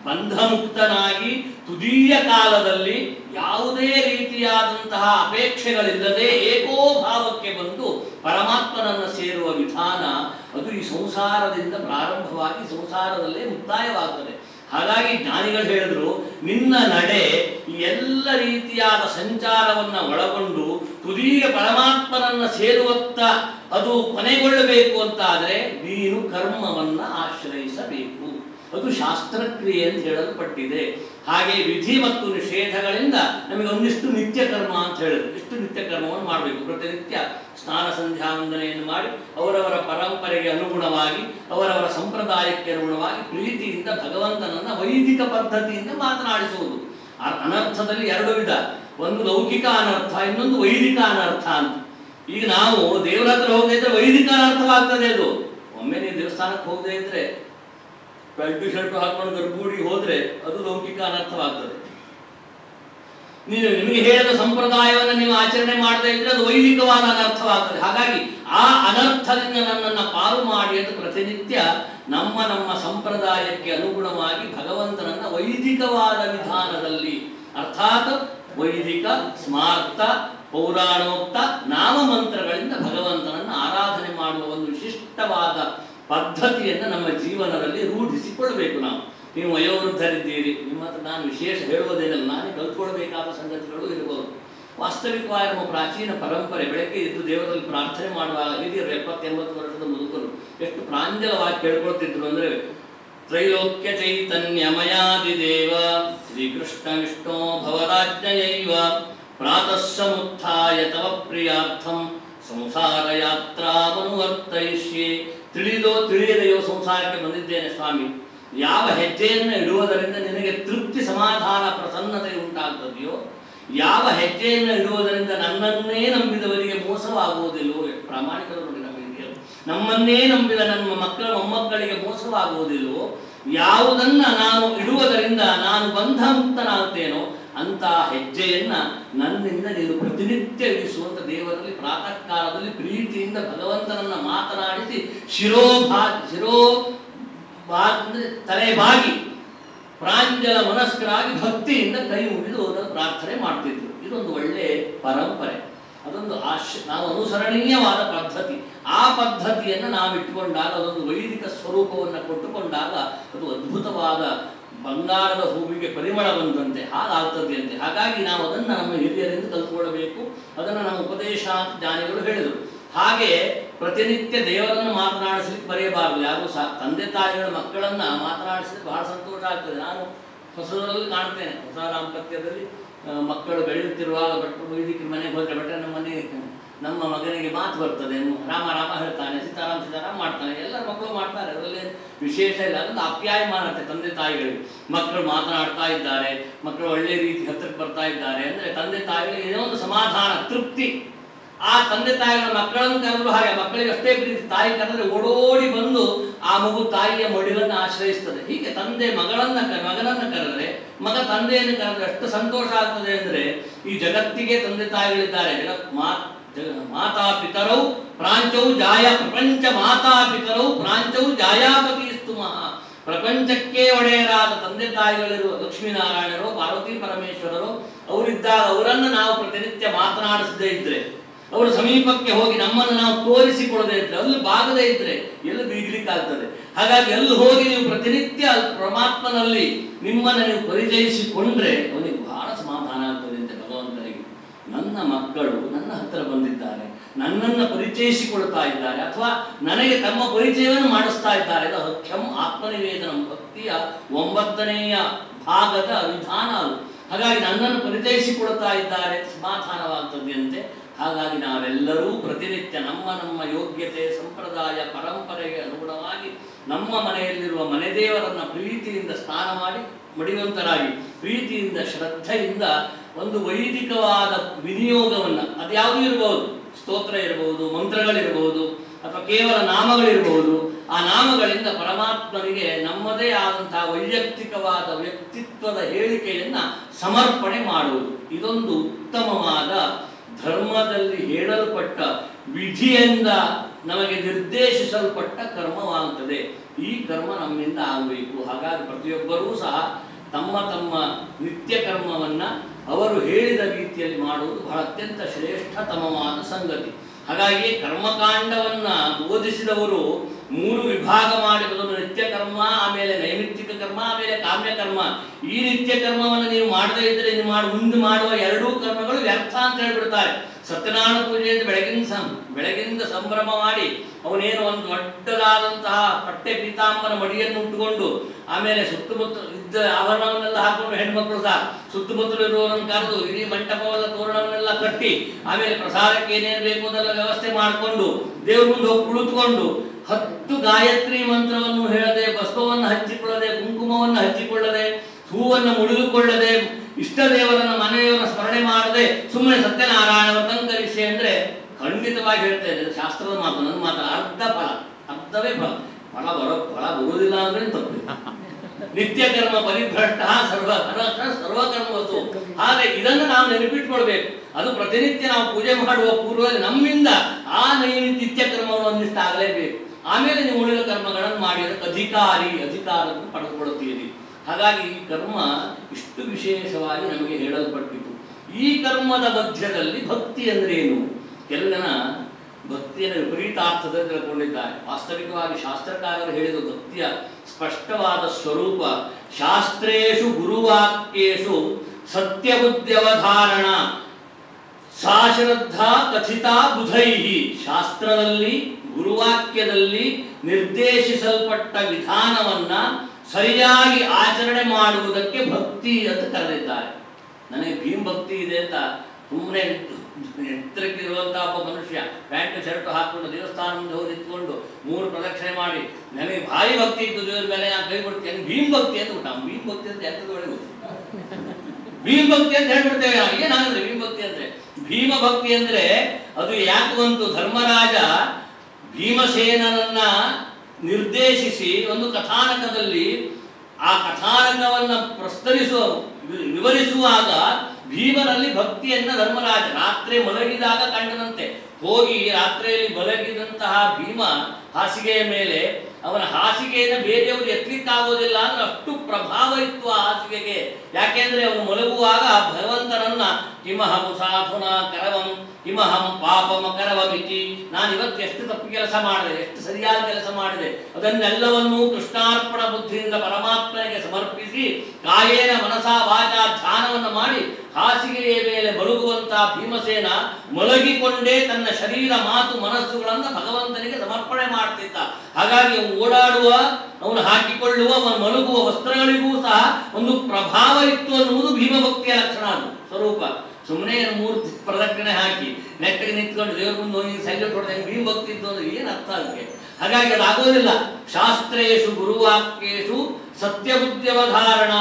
Speaker 1: ಬಂಧಮುಕ್ತನಾಗಿ ತುದೀಯ ಕಾಲದಲ್ಲಿ ಯಾವುದೇ ರೀತಿಯಾದಂತಹ ಅಪೇಕ್ಷೆಗಳಿಲ್ಲದೆ ಏಕೋಭಾವಕ್ಕೆ ಬಂದು ಪರಮಾತ್ಮನನ್ನು ಸೇರುವ ವಿಧಾನ ಅದು ಈ ಸಂಸಾರದಿಂದ ಪ್ರಾರಂಭವಾಗಿ ಸಂಸಾರದಲ್ಲೇ ಮುಕ್ತಾಯವಾಗ್ತದೆ ಹಾಗಾಗಿ ಜ್ಞಾನಿಗಳು ಹೇಳಿದ್ರು ನಿನ್ನ ನಡೆ ಈ ಎಲ್ಲ ರೀತಿಯಾದ ಸಂಚಾರವನ್ನ ಒಳಗೊಂಡು ತುದೀಯ ಪರಮಾತ್ಮನನ್ನ ಸೇರುವತ್ತ ಅದು ಕೊನೆಗೊಳ್ಳಬೇಕು ಅಂತಾದ್ರೆ ನೀನು ಕರ್ಮವನ್ನ ಆಶ್ರಯಿಸಬೇಕು ಅದು ಶಾಸ್ತ್ರಕ್ರಿಯೆ ಅಂತ ಹೇಳಲ್ಪಟ್ಟಿದೆ ಹಾಗೆ ವಿಧಿ ಮತ್ತು ನಿಷೇಧಗಳಿಂದ ನಮಗೆ ಒಂದಿಷ್ಟು ನಿತ್ಯ ಕರ್ಮ ಅಂತ ಹೇಳಿದ್ರು ಇಷ್ಟು ನಿತ್ಯ ಕರ್ಮವನ್ನು ಮಾಡಬೇಕು ಪ್ರತಿನಿತ್ಯ ಸ್ನಾನ ಸಂಧ್ಯಾ ವಂದನೆಯನ್ನು ಮಾಡಿ ಅವರವರ ಪರಂಪರೆಗೆ ಅನುಗುಣವಾಗಿ ಅವರವರ ಸಂಪ್ರದಾಯಕ್ಕೆ ಅನುಗುಣವಾಗಿ ಪ್ರೀತಿಯಿಂದ ಭಗವಂತನನ್ನ ವೈದಿಕ ಪದ್ಧತಿಯಿಂದ ಮಾತನಾಡಿಸುವುದು ಆ ಅನರ್ಥದಲ್ಲಿ ಎರಡು ವಿಧ ಒಂದು ಲೌಕಿಕ ಅನರ್ಥ ಇನ್ನೊಂದು ವೈದಿಕ ಅನರ್ಥ ಅಂತ ಈಗ ನಾವು ದೇವರ ಹತ್ರ ಹೋಗದೆ ಇದ್ರೆ ವೈದಿಕ ಅನರ್ಥವಾಗ್ತದೆ ಅದು ಒಮ್ಮೆ ನೀವು ದೇವಸ್ಥಾನಕ್ಕೆ ಹೋಗದೆ ಇದ್ರೆ ಪ್ಯಾಂಟು ಶರ್ಟ್ ಹಾಕೊಂಡು ಗರ್ಭೂಡಿಗೆ ಹೋದ್ರೆ ಅದು ಲೌಕಿಕ ಅನರ್ಥವಾಗ್ತದೆ ನೀನು ನಿಮಗೆ ಹೇಳಿದ ಸಂಪ್ರದಾಯವನ್ನು ನೀವು ಆಚರಣೆ ಮಾಡದೇ ಇದ್ರೆ ಅದು ವೈದಿಕವಾದ ಅನರ್ಥವಾಗ್ತದೆ ಹಾಗಾಗಿ ಆ ಅನರ್ಥದಿಂದ ನನ್ನನ್ನು ಪಾರು ಮಾಡಿ ಅಂತ ಪ್ರತಿನಿತ್ಯ ನಮ್ಮ ನಮ್ಮ ಸಂಪ್ರದಾಯಕ್ಕೆ ಅನುಗುಣವಾಗಿ ಭಗವಂತನನ್ನ ವೈದಿಕವಾದ ವಿಧಾನದಲ್ಲಿ ಅರ್ಥಾತ್ ವೈದಿಕ ಸ್ಮಾರ್ತ ಪೌರಾಣೋಕ್ತ ನಾಮಮಂತ್ರಗಳಿಂದ ಭಗವಂತನನ್ನು ಆರಾಧನೆ ಮಾಡುವ ಒಂದು ವಿಶಿಷ್ಟವಾದ ಪದ್ಧತಿಯನ್ನು ನಮ್ಮ ಜೀವನದಲ್ಲಿ ರೂಢಿಸಿಕೊಳ್ಬೇಕು ನಾವು ನೀವು ವಯೋವೃದ್ಧರಿದ್ದೀರಿ ನಿಮ್ಮ ಹತ್ರ ನಾನು ವಿಶೇಷ ಹೇಳುವುದೇನಲ್ಲ ನಾನೇ ಕಲ್ತ್ಕೊಳ್ಬೇಕಾದ ಸಂಗತಿಗಳು ಇರಬಹುದು ವಾಸ್ತವಿಕವಾಗಿ ನಮ್ಮ ಪ್ರಾಚೀನ ಪರಂಪರೆ ಬೆಳಗ್ಗೆ ಎದ್ದು ದೇವರಲ್ಲಿ ಪ್ರಾರ್ಥನೆ ಮಾಡುವಾಗ ಹಿರಿಯರು ಎಪ್ಪತ್ತೆಂಬತ್ತು ವರ್ಷದ ಮುದುಕರು ಎಷ್ಟು ಪ್ರಾಂಜಲವಾಗಿ ಕೇಳ್ಕೊಳ್ತಿದ್ರು ಅಂದ್ರೆ ತ್ರೈಲೋಕ್ಯ ಚೈತನ್ಯಮಯಾದಿದೇವ ಶ್ರೀಕೃಷ್ಣ ವಿಷ್ಣು ಭವರಾಜ್ಞಯೈವ ಪ್ರಾತಃ ಸಮುತ್ಥಾಯ ತವ ಪ್ರಿಯಾರ್ಥಂ ಸಂಸಾರ ಯಾತ್ರಾಮನುವರ್ತಯಿಷ್ಯೆ ತಿಳಿದೋ ತಿಳಿಯದೆಯೋ ಸಂಸಾರಕ್ಕೆ ಬಂದಿದ್ದೇನೆ ಸ್ವಾಮಿ ಯಾವ ಹೆಜ್ಜೆಯನ್ನು ಇಡುವುದರಿಂದ ನಿನಗೆ ತೃಪ್ತಿ ಸಮಾಧಾನ ಪ್ರಸನ್ನತೆ ಉಂಟಾಗ್ತದೆಯೋ ಯಾವ ಹೆಜ್ಜೆಯನ್ನು ಇಡುವುದರಿಂದ ನನ್ನನ್ನೇ ನಂಬಿದವರಿಗೆ ಮೋಸವಾಗುವುದಿಲ್ಲವೋ ಎಷ್ಟು ಪ್ರಾಮಾಣಿಕರು ನೋಡಿ ನಮ್ಮ ಹಿರಿಯರು ನಮ್ಮನ್ನೇ ನಂಬಿದ ನಮ್ಮ ಮಕ್ಕಳ ಮೊಮ್ಮಕ್ಕಳಿಗೆ ಮೋಸವಾಗುವುದಿಲ್ಲವೋ ಯಾವುದನ್ನ ನಾನು ಇಡುವುದರಿಂದ ನಾನು ಬಂಧ ಮುಕ್ತನಾಗುತ್ತೇನೋ ಅಂತ ಹೆಜ್ಜೆಯನ್ನ ನನ್ನಿಂದ ನೀನು ಪ್ರತಿನಿತ್ಯ ಇಡಿಸುವಂತ ದೇವರಲ್ಲಿ ಪ್ರಾತಃ ಕಾಲದಲ್ಲಿ ಪ್ರೀತಿಯಿಂದ ಭಗವಂತನನ್ನ ಮಾತನಾಡಿಸಿ ಶಿರೋಭಾ ಶಿರೋ ಬಾ ಅಂದ್ರೆ ತಲೆ ಬಾಗಿ ಪ್ರಾಂಜಲ ಮನಸ್ಕರಾಗಿ ಭಕ್ತಿಯಿಂದ ಕೈ ಮುಗಿದು ಅದನ್ನು ಪ್ರಾರ್ಥನೆ ಮಾಡ್ತಿದ್ರು ಇದೊಂದು ಒಳ್ಳೆ ಪರಂಪರೆ ಅದೊಂದು ಆಶ್ ನಾವು ಅನುಸರಣೀಯವಾದ ಪದ್ಧತಿ ಆ ಪದ್ಧತಿಯನ್ನು ನಾವು ಇಟ್ಟುಕೊಂಡಾಗ ಅದೊಂದು ವೈದಿಕ ಸ್ವರೂಪವನ್ನು ಕೊಟ್ಟುಕೊಂಡಾಗ ಅದು ಅದ್ಭುತವಾದ ಬಂಗಾರದ ಹೂವಿಗೆ ಪರಿಮಳ ಬಂದಂತೆ ಹಾಗಾಗ್ತದೆ ಅಂತೆ ಹಾಗಾಗಿ ನಾವು ಅದನ್ನು ನಮ್ಮ ಹಿರಿಯರಿಂದ ಕಲ್ತ್ಕೊಳ್ಬೇಕು ಅದನ್ನು ನಮ್ಮ ಉಪದೇಶ ಜ್ಞಾನಿಗಳು ಹೇಳಿದರು ಹಾಗೆ ಪ್ರತಿನಿತ್ಯ ದೇವರನ್ನು ಮಾತನಾಡಿಸ್ಲಿಕ್ಕೆ ಬರೆಯಬಾರದು ಯಾರು ಸಹ ತಂದೆ ತಾಯಿಗಳ ಮಕ್ಕಳನ್ನ ಮಾತನಾಡಿಸಿದ್ರೆ ಬಹಳ ಸಂತೋಷ ಆಗ್ತದೆ ನಾನು ಹೊಸದರಲ್ಲಿ ಕಾಣ್ತೇನೆ ಹೊಸ ದಾಂಪತ್ಯದಲ್ಲಿ ಆ, ಮಕ್ಕಳು ಬೆಳೆಯುತ್ತಿರುವಾಗ ಭಟ್ರು ವೈದಿಕರ ಮನೆಗೆ ಹೋದ್ರೆ ಭಟ್ರೆ ನಮ್ಮ ಮನೆ ನಮ್ಮ ಮಗನಿಗೆ ಮಾತು ಬರ್ತದೆ ರಾಮ ರಾಮ ಹೇಳ್ತಾನೆ ಸೀತಾರಾಮ ಸೀತಾರಾಮ ಮಾಡ್ತಾನೆ ಎಲ್ಲರ ಮಕ್ಕಳು ಮಾಡ್ತಾರೆ ಅದರಲ್ಲಿ ವಿಶೇಷ ಇಲ್ಲ ಅದೊಂದು ಅಪ್ಯಾಯಮಾನತೆ ತಂದೆ ತಾಯಿಗಳಿಗೆ ಮಕ್ಕಳು ಮಾತನಾಡ್ತಾ ಇದ್ದಾರೆ ಮಕ್ಕಳು ಒಳ್ಳೆ ರೀತಿ ಹತ್ತಿರಕ್ಕೆ ಬರ್ತಾ ಇದ್ದಾರೆ ಅಂದ್ರೆ ತಂದೆ ತಾಯಿಗಳಿಗೆ ಏನೋ ಒಂದು ಸಮಾಧಾನ ತೃಪ್ತಿ ಆ ತಂದೆ ತಾಯಿಗಳ ಮಕ್ಕಳನ್ನು ಕರೆದ್ರು ಹಾಗೆ ಮಕ್ಕಳಿಗೆ ಅಷ್ಟೇ ಪ್ರೀತಿ ತಾಯಿ ಕರೆದ್ರೆ ಓಡೋಡಿ ಬಂದು ಆ ಮಗು ತಾಯಿಯ ಮಡಿಲನ್ನು ಆಶ್ರಯಿಸ್ತದೆ ಹೀಗೆ ತಂದೆ ಮಗಳನ್ನ ಕ- ಮಗನನ್ನ ಕರೆದ್ರೆ ಮಗ ತಂದೆಯನ್ನು ಕರೆದ್ರೆ ಎಷ್ಟು ಸಂತೋಷ ಆಗ್ತದೆ ಅಂದ್ರೆ ಈ ಜಗತ್ತಿಗೆ ತಂದೆ ತಾಯಿಗಳಿದ್ದಾರೆ ಜಗತ್ ಮಾ ಜಗ ಮಾತಾ ಪಿತರೌ ಪ್ರಾಂಚೌ ಜಾಯ ಪ್ರಪಂಚ ಮಾತಾ ಪಿತರೌ ಪ್ರಾಂಚೌ ಜಾಯಾಪತಿ ಸ್ತುಮಃ ಪ್ರಪಂಚಕ್ಕೆ ಒಡೆಯರಾದ ತಂದೆ ತಾಯಿಗಳಿರುವ ಲಕ್ಷ್ಮೀನಾರಾಯಣರು ಪಾರ್ವತಿ ಪರಮೇಶ್ವರರು ಅವರಿದ್ದಾಗ ಅವರನ್ನು ನಾವು ಪ್ರತಿನಿತ್ಯ ಮಾತನಾಡಿಸದೇ ಇದ್ರೆ ಅವರ ಸಮೀಪಕ್ಕೆ ಹೋಗಿ ನಮ್ಮನ್ನು ನಾವು ತೋರಿಸಿಕೊಳ್ಳದೆ ಇದ್ರೆ ಅಲ್ಲಿ ಬಾಗದೇ ಇದ್ರೆ ಎಲ್ಲಿ ಬೀಗ್ಲಿಕ್ಕಾಗ್ತದೆ ಹಾಗಾಗಿ ಅಲ್ಲಿ ಹೋಗಿ ನೀವು ಪ್ರತಿನಿತ್ಯ ಪರಮಾತ್ಮನಲ್ಲಿ ನಿಮ್ಮನ್ನು ನೀವು ಪರಿಚಯಿಸಿಕೊಂಡ್ರೆ ಅವನಿಗೆ ಬಹಳ ಸಮಾಧಾನ ಆಗ್ತದೆ ಅಂತ ಭಗವಂತನಿಗೆ ನನ್ನ ಮಕ್ಕಳು ನನ್ನ ಹತ್ರ ಬಂದಿದ್ದಾರೆ ನನ್ನನ್ನು ಪರಿಚಯಿಸಿಕೊಳ್ತಾ ಇದ್ದಾರೆ ಅಥವಾ ನನಗೆ ತಮ್ಮ ಪರಿಚಯವನ್ನು ಮಾಡಿಸ್ತಾ ಇದ್ದಾರೆ ಇದು ಹಖ್ಯಂ ಆತ್ಮನಿವೇದನ ಭಕ್ತಿಯ ಒಂಬತ್ತನೆಯ ಭಾಗದ ವಿಧಾನ ಅದು ಹಾಗಾಗಿ ನನ್ನನ್ನು ಪರಿಚಯಿಸಿಕೊಳ್ತಾ ಇದ್ದಾರೆ ಸಮಾಧಾನವಾಗ್ತದೆಯಂತೆ ಹಾಗಾಗಿ ನಾವೆಲ್ಲರೂ ಪ್ರತಿನಿತ್ಯ ನಮ್ಮ ನಮ್ಮ ಯೋಗ್ಯತೆ ಸಂಪ್ರದಾಯ ಪರಂಪರೆಗೆ ಅನುಗುಣವಾಗಿ ನಮ್ಮ ಮನೆಯಲ್ಲಿರುವ ಮನೆ ದೇವರನ್ನ ಪ್ರೀತಿಯಿಂದ ಸ್ನಾನ ಮಾಡಿ ಮಡಿವಂತರಾಗಿ ಪ್ರೀತಿಯಿಂದ ಶ್ರದ್ಧೆಯಿಂದ ಒಂದು ವೈದಿಕವಾದ ವಿನಿಯೋಗವನ್ನ ಅದ್ಯಾವುದೂ ಇರಬಹುದು ಸ್ತೋತ್ರ ಇರಬಹುದು ಮಂತ್ರಗಳಿರಬಹುದು ಅಥವಾ ಕೇವಲ ನಾಮಗಳಿರಬಹುದು ಆ ನಾಮಗಳಿಂದ ಪರಮಾತ್ಮನಿಗೆ ನಮ್ಮದೇ ಆದಂತಹ ವೈಯಕ್ತಿಕವಾದ ವ್ಯಕ್ತಿತ್ವದ ಹೇಳಿಕೆಯನ್ನ ಸಮರ್ಪಣೆ ಮಾಡುವುದು ಇದೊಂದು ಉತ್ತಮವಾದ ಧರ್ಮದಲ್ಲಿ ಹೇಳಲ್ಪಟ್ಟ ವಿಧಿಯಿಂದ ನಮಗೆ ನಿರ್ದೇಶಿಸಲ್ಪಟ್ಟ ಕರ್ಮವಾಗುತ್ತದೆ ಈ ಕರ್ಮ ನಮ್ಮಿಂದ ಆಗಬೇಕು ಹಾಗಾಗಿ ಪ್ರತಿಯೊಬ್ಬರೂ ಸಹ ತಮ್ಮ ತಮ್ಮ ನಿತ್ಯ ಕರ್ಮವನ್ನ ಅವರು ಹೇಳಿದ ರೀತಿಯಲ್ಲಿ ಮಾಡುವುದು ಬಹಳ ಅತ್ಯಂತ ಶ್ರೇಷ್ಠತಮವಾದ ಸಂಗತಿ ಹಾಗಾಗಿ ಕರ್ಮಕಾಂಡವನ್ನ ಬೋಧಿಸಿದವರು ಮೂರು ವಿಭಾಗ ಮಾಡಿರುವುದು ನಿತ್ಯ ಕರ್ಮ ಆಮೇಲೆ ನೈಮಿತ್ತಿಕ ಕರ್ಮ ಆಮೇಲೆ ಕಾಮ್ಯ ಕರ್ಮ ಈ ನಿತ್ಯ ಕರ್ಮವನ್ನು ನೀವು ಮಾಡದೇ ಇದ್ರೆ ನೀವು ಮಾಡಿ ಮುಂದೆ ಮಾಡುವ ಎರಡೂ ಕರ್ಮಗಳು ವ್ಯರ್ಥ ಅಂತ ಹೇಳ್ಬಿಡ್ತಾರೆ ಸತ್ಯನಾರಾಯಣ ಪೂಜೆಯಿಂದ ಬೆಳಗಿನ ಸಂ ಬೆಳಗಿನಿಂದ ಸಂಭ್ರಮ ಮಾಡಿ ಅವನೇನು ಒಂದು ದೊಡ್ಡದಾದಂತಹ ಪಟ್ಟೆ ಪೀತಾಂಬರ ಮಡಿಯನ್ನು ಉಟ್ಟುಕೊಂಡು ಆಮೇಲೆ ಸುತ್ತಮುತ್ತ ಇದ್ದ ಆಭರಣವನ್ನೆಲ್ಲ ಹಾಕೊಂಡು ಹೆಣ್ಮಕ್ಳು ಸಹ ಸುತ್ತಮುತ್ತಲು ಇರುವವರನ್ನು ಕರೆದು ಇಡೀ ಮಂಟಪವನ್ನ ತೋರಣವನ್ನೆಲ್ಲ ಕಟ್ಟಿ ಆಮೇಲೆ ಪ್ರಸಾದಕ್ಕೆ ಏನೇನು ಬೇಕು ಅದೆಲ್ಲ ವ್ಯವಸ್ಥೆ ಮಾಡಿಕೊಂಡು ದೇವ್ರ ಮುಂದೆ ಹೋಗಿ ಕುಳಿತುಕೊಂಡು ಹತ್ತು ಗಾಯತ್ರಿ ಮಂತ್ರವನ್ನು ಹೇಳದೆ ಭಸ್ಮವನ್ನು ಹಚ್ಚಿಕೊಳ್ಳದೆ ಕುಂಕುಮವನ್ನು ಹಚ್ಚಿಕೊಳ್ಳದೆ ಹೂವನ್ನು ಮುಡಿದುಕೊಳ್ಳದೆ ಇಷ್ಟ ದೇವರನ್ನ ಮನೆಯವರ ಸ್ಮರಣೆ ಮಾಡದೆ ಸುಮ್ಮನೆ ಸತ್ಯನಾರಾಯಣ ವ್ರತಂಕರಿಸಿ ಅಂದ್ರೆ ಖಂಡಿತವಾಗಿ ಹೇಳ್ತೇನೆ ಇದು ಶಾಸ್ತ್ರದ ಮಾತು ನನ್ನ ಮಾತು ಅರ್ಧ ಫಲ ಅರ್ಧವೇ ಫಲ ಫಲ ಬರೋ ಫಲ ಬರುವುದಿಲ್ಲ ಅಂದ್ರೆ ತಪ್ಪು ನಿತ್ಯ ಕರ್ಮ ಪರಿಭ್ರಷ್ಟ ಸರ್ವ ಸರ್ವಕರ್ಮವತು ಹಾಗೆ ಇದನ್ನು ನಾವು ನೆನಪಿಟ್ಕೊಳ್ಬೇಕು ಅದು ಪ್ರತಿನಿತ್ಯ ನಾವು ಪೂಜೆ ಮಾಡುವ ಪೂರ್ವದಲ್ಲಿ ನಮ್ಮಿಂದ ಆ ನೈಮಿತ್ಯ ನಿತ್ಯ ಕರ್ಮವನ್ನು ಒಂದಿಷ್ಟು ಆಗಲೇಬೇಕು ಆಮೇಲೆ ನೀವು ಉಳಿದ ಕರ್ಮಗಳನ್ನು ಮಾಡಿ ಅದಕ್ಕೆ ಅಧಿಕಾರಿ ಅಧಿಕಾರವನ್ನು ಪಡೆದುಕೊಳ್ಳುತ್ತೀರಿ ಹಾಗಾಗಿ ಈ ಕರ್ಮ ಇಷ್ಟು ವಿಶೇಷವಾಗಿ ನಮಗೆ ಹೇಳಲ್ಪಟ್ಟಿತು ಈ ಕರ್ಮದ ಮಧ್ಯದಲ್ಲಿ ಭಕ್ತಿ ಅಂದ್ರೆ ಏನು ಕೆಲವು ಜನ ಭಕ್ತಿಯನ್ನು ವಿಪರೀತಾರ್ಥದಲ್ಲಿ ತಿಳ್ಕೊಂಡಿದ್ದಾರೆ ವಾಸ್ತವಿಕವಾಗಿ ಶಾಸ್ತ್ರಕಾರರು ಹೇಳಿದ ಭಕ್ತಿಯ ಸ್ಪಷ್ಟವಾದ ಸ್ವರೂಪ ಶಾಸ್ತ್ರೇಶು ಗುರುವಾಕ್ಯೇಶು ಸತ್ಯಬುದ್ಧ್ಯವಧಾರಣ ಸಾ ಶ್ರದ್ಧಾ ಕಥಿತಾ ಬುಧೈಹಿ ಶಾಸ್ತ್ರದಲ್ಲಿ ಗುರುವಾಕ್ಯದಲ್ಲಿ ನಿರ್ದೇಶಿಸಲ್ಪಟ್ಟ ವಿಧಾನವನ್ನ ಸರಿಯಾಗಿ ಆಚರಣೆ ಮಾಡುವುದಕ್ಕೆ ಭಕ್ತಿ ಅಂತ ಕರೆದಿದ್ದಾರೆ ನನಗೆ ಭೀಮ್ ಭಕ್ತಿ ಇದೆ ಅಂತ ಸುಮ್ಮನೆ ಎತ್ತರಕ್ಕಿರುವಂತಹ ಒಬ್ಬ ಮನುಷ್ಯ ಪ್ಯಾಂಟ್ ಶರ್ಟ್ ಹಾಕೊಂಡು ದೇವಸ್ಥಾನ ಮುಂದೆ ಹೋಗಿ ನಿಂತ್ಕೊಂಡು ಮೂರು ಪ್ರದಕ್ಷಿಣೆ ಮಾಡಿ ನನಗೆ ಭಾರಿ ಭಕ್ತಿ ಇತ್ತು ದೇವರ ಮೇಲೆ ನಾನು ಕೈ ಕೊಡ್ತೇನೆ ಭೀಮ್ ಭಕ್ತಿ ಅಂತ ಬಿಟ್ಟ ಭೀಮ್ ಭಕ್ತಿ ಅಂತ ಎಂತದ ಒಳಗೆ ಭೀಮ್ ಭಕ್ತಿ ಅಂತ ಹೇಳ್ಬಿಡ್ತೇವೆ ನಾವು ಏನಾಗುತ್ತೆ ಭೀಮ್ ಭಕ್ತಿ ಅಂದ್ರೆ ಭೀಮ ಭಕ್ತಿ ಅಂದ್ರೆ ಅದು ಯಾಕೆ ಬಂತು ಧರ್ಮರಾಜ ಭೀಮಸೇನನನ್ನ ನಿರ್ದೇಶಿಸಿ ಒಂದು ಕಥಾನಕದಲ್ಲಿ ಆ ಕಥಾನಕವನ್ನ ಪ್ರಸ್ತರಿಸುವ ವಿ- ವಿವರಿಸುವಾಗ ಭೀಮನಲ್ಲಿ ಭಕ್ತಿಯನ್ನ ಧರ್ಮರಾಜ ರಾತ್ರಿ ಮಲಗಿದಾಗ ಕಂಡನಂತೆ ಹೋಗಿ ರಾತ್ರಿಯಲ್ಲಿ ಮಲಗಿದಂತಹ ಭೀಮ ಹಾಸಿಗೆಯ ಮೇಲೆ ಅವನ ಹಾಸಿಗೆಯನ್ನು ಬೇರೆಯವರು ಎತ್ತಲಿಕ್ಕಾಗೋದಿಲ್ಲ ಅಂದ್ರೆ ಅಷ್ಟು ಪ್ರಭಾವ ಇತ್ತು ಆ ಹಾಸಿಗೆಗೆ ಯಾಕೆಂದ್ರೆ ಅವನು ಮಲಗುವಾಗ ಭಗವಂತನನ್ನ ಕಿಮಹಂ ಸಾಧುನ ಕರವಂ ಕಿಮಹಂ ಪಾಪಮ ಕರವಮಿತಿ ನಾನು ಇವತ್ತು ಎಷ್ಟು ತಪ್ಪು ಕೆಲಸ ಮಾಡಿದೆ ಎಷ್ಟು ಸರಿಯಾದ ಕೆಲಸ ಮಾಡಿದೆ ಅದನ್ನೆಲ್ಲವನ್ನೂ ಕೃಷ್ಣಾರ್ಪಣ ಬುದ್ಧಿಯಿಂದ ಪರಮಾತ್ಮನಿಗೆ ಸಮರ್ಪಿಸಿ ಕಾಯೇನ ಮನಸ ವಾಚ ಧ್ಯಾನವನ್ನು ಮಾಡಿ ಹಾಸಿಗೆಯ ಮೇಲೆ ಮಲಗುವಂತಹ ಭೀಮಸೇನ ಮಲಗಿಕೊಂಡೇ ತನ್ನ ಶರೀರ ಮಾತು ಮನಸ್ಸುಗಳನ್ನು ಭಗವಂತನಿಗೆ ಸಮರ್ಪಣೆ ಮಾಡ್ತಿದ್ದ ಹಾಗಾಗಿ ಅವನು ಓಡಾಡುವ ಅವನು ಹಾಕಿಕೊಳ್ಳುವ ಅವನು ಮಲಗುವ ವಸ್ತ್ರಗಳಿಗೂ ಸಹ ಒಂದು ಪ್ರಭಾವ ಇತ್ತು ಅನ್ನುವುದು ಭೀಮಭಕ್ತಿಯ ಲಕ್ಷಣ ಅದು ಸ್ವರೂಪ ಸುಮ್ಮನೆ ಮೂರು ಪ್ರದಕ್ಷಿಣೆ ಹಾಕಿ ನೆಟ್ಟಿಗೆ ನಿಂತ್ಕೊಂಡು ದೇವ್ರ ಮುಂದೆ ಹೋಗಿ ಸಲ್ಯೂಟ್ ಹೊಡೆದಂಗೆ ಭೀಮ ಭಕ್ತಿ ಇತ್ತು ಅಂದ್ರೆ ಏನು ಅರ್ಥ ಅದಕ್ಕೆ ಹಾಗಾಗಿ ಅದು ಆಗೋದಿಲ್ಲ ಶಾಸ್ತ್ರೇಶು ಗುರುವಾಕ್ಯೇಶು ಸತ್ಯಬುದ್ಧ್ಯವಧಾರಣ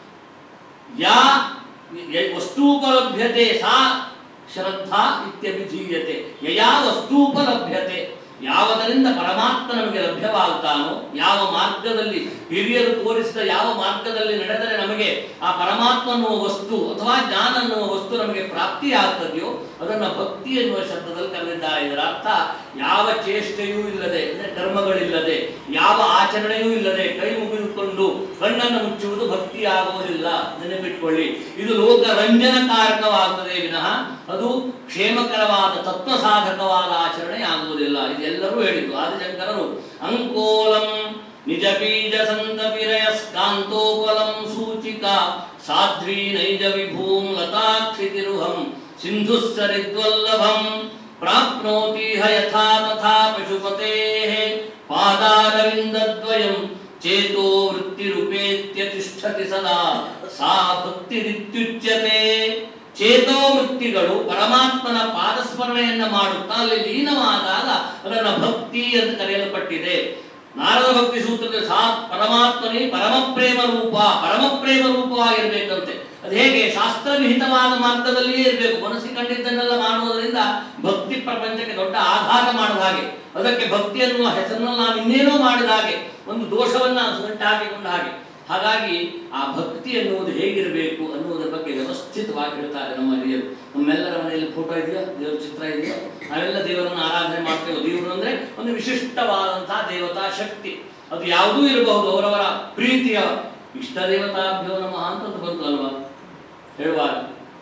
Speaker 1: ಯಾ ಯ- ವಸ್ತೂಪಲಭ್ಯತೆ ಸಾ ಶ್ರದ್ಧಾ ಇತ್ಯಭಿಧೀಯತೆ ಯಯಾ ವಸ್ತೂಪಲಭ್ಯತೆ ಯಾವದರಿಂದ ಪರಮಾತ್ಮ ನಮಗೆ ಲಭ್ಯವಾಗ್ತಾನೋ ಯಾವ ಮಾರ್ಗದಲ್ಲಿ ಹಿರಿಯರು ತೋರಿಸಿದ ಯಾವ ಮಾರ್ಗದಲ್ಲಿ ನಡೆದರೆ ನಮಗೆ ಆ ಪರಮಾತ್ಮ ಅನ್ನುವ ವಸ್ತು ಅಥವಾ ಜ್ಞಾನ ಅನ್ನುವ ವಸ್ತು ನಮಗೆ ಪ್ರಾಪ್ತಿಯಾಗ್ತದೆಯೋ ಅದನ್ನ ಭಕ್ತಿ ಎನ್ನುವ ಶಬ್ದದಲ್ಲಿ ಕರೆದಿದ್ದಾರೆ ಇದರ ಅರ್ಥ ಯಾವ ಚೇಷ್ಟೆಯೂ ಇಲ್ಲದೆ ಅಂದ್ರೆ ಕರ್ಮಗಳಿಲ್ಲದೆ ಯಾವ ಆಚರಣೆಯೂ ಇಲ್ಲದೆ ಕೈ ಮುಗಿದುಕೊಂಡು ಕಣ್ಣನ್ನು ಮುಚ್ಚುವುದು ಭಕ್ತಿ ಆಗುವುದಿಲ್ಲ ನೆನಪಿಟ್ಕೊಳ್ಳಿ ಇದು ಲೋಕ ರಂಜನಕಾರಕವಾಗುತ್ತದೆ ವಿನಃ ಅದು ಕ್ಷೇಮಕರವಾದ ತತ್ವ ಸಾಧಕವಾದ ಆಚರಣೆ ಆಗುವುದಿಲ್ಲ ಇದೆಲ್ಲರೂ ಹೇಳಿದ್ದು ಆದಿಶಂಕರರು ಅಂಕೋಲಂ ನಿಜ ಬೀಜ ಸಂತಪಿರಯಸ್ಕಾಂತೋಪಲಂ ಸೂಚಿಕ ಸಾಧ್ವಿ ನೈಜ ವಿಭೂಂ ಲತಾಕ್ಷಿತಿರುಹಂ ಸಿಂಧುಸ್ಸರಿದ್ವಲ್ಲಭಂ ಪ್ರಾಪ್ನೋತಿ ಯಥಾ ತಥಾ ಪಶುಪತೇಃ ಪಾದಾರವಿಂದದ್ವಯಂ ಚೇತೋ ವೃತ್ತಿರುಪೇತ್ಯ ತಿಷ್ಠತಿ ಸದಾ ಸಾ ಭಕ್ತಿರಿತ್ಯುಚ್ಯತೆ ಚೇತೋ ವೃತ್ತಿಗಳು ಪರಮಾತ್ಮನ ಪಾದಸ್ಮರಣೆಯನ್ನ ಮಾಡುತ್ತಾ ಅಲ್ಲಿ ಲೀನವಾದಾಗ ಅದನ್ನ ಭಕ್ತಿ ಅಂತ ಕರೆಯಲ್ಪಟ್ಟಿದೆ ನಾರದ ಭಕ್ತಿ ಸೂತ್ರದಲ್ಲಿ ಸಾ ಪರಮಾತ್ಮನೇ ಪರಮ ಪ್ರೇಮ ರೂಪ ಪರಮ ಪ್ರೇಮ ರೂಪವಾಗಿರ್ಬೇಕಂತೆ ಅದು ಹೇಗೆ ಶಾಸ್ತ್ರವಿಹಿತವಾದ ಮಾರ್ಗದಲ್ಲಿಯೇ ಇರಬೇಕು ಮನಸ್ಸಿಗೆ ಕಂಡಿದ್ದನ್ನೆಲ್ಲ ಮಾಡುವುದರಿಂದ ಭಕ್ತಿ ಪ್ರಪಂಚಕ್ಕೆ ದೊಡ್ಡ ಆಘಾತ ಮಾಡಿದ ಹಾಗೆ ಅದಕ್ಕೆ ಭಕ್ತಿ ಅನ್ನುವ ಹೆಸರಿನಲ್ಲಿ ನಾವು ಇನ್ನೇನೋ ಮಾಡಿದ ಹಾಗೆ ಒಂದು ದೋಷವನ್ನ ಗಂಟು ಹಾಕಿಕೊಂಡ ಹಾಗೆ ಹಾಗಾಗಿ ಆ ಭಕ್ತಿ ಎನ್ನುವುದು ಹೇಗಿರಬೇಕು ಅನ್ನುವುದರ ಬಗ್ಗೆ ವ್ಯವಸ್ಥಿತವಾಗಿ ಹೇಳ್ತಾರೆ ನಮ್ಮ ಹಿರಿಯರು ನಮ್ಮೆಲ್ಲರ ಮನೆಯಲ್ಲಿ ಫೋಟೋ ಇದೆಯಾ ದೇವರ ಚಿತ್ರ ಇದೆಯಾ ನಾವೆಲ್ಲ ದೇವರನ್ನು ಆರಾಧನೆ ಮಾಡ್ತೇವೆ ದೇವರು ಅಂದ್ರೆ ಒಂದು ವಿಶಿಷ್ಟವಾದಂತಹ ದೇವತಾ ಶಕ್ತಿ ಅದು ಯಾವುದೂ ಇರಬಹುದು ಅವರವರ ಪ್ರೀತಿಯ ಇಷ್ಟ ದೇವತಾಭ್ಯೋ ನಮಃ ಅಂತ ಒಂದು ಬಂತು ಅಲ್ವಾ ಹೇಳುವಾಗ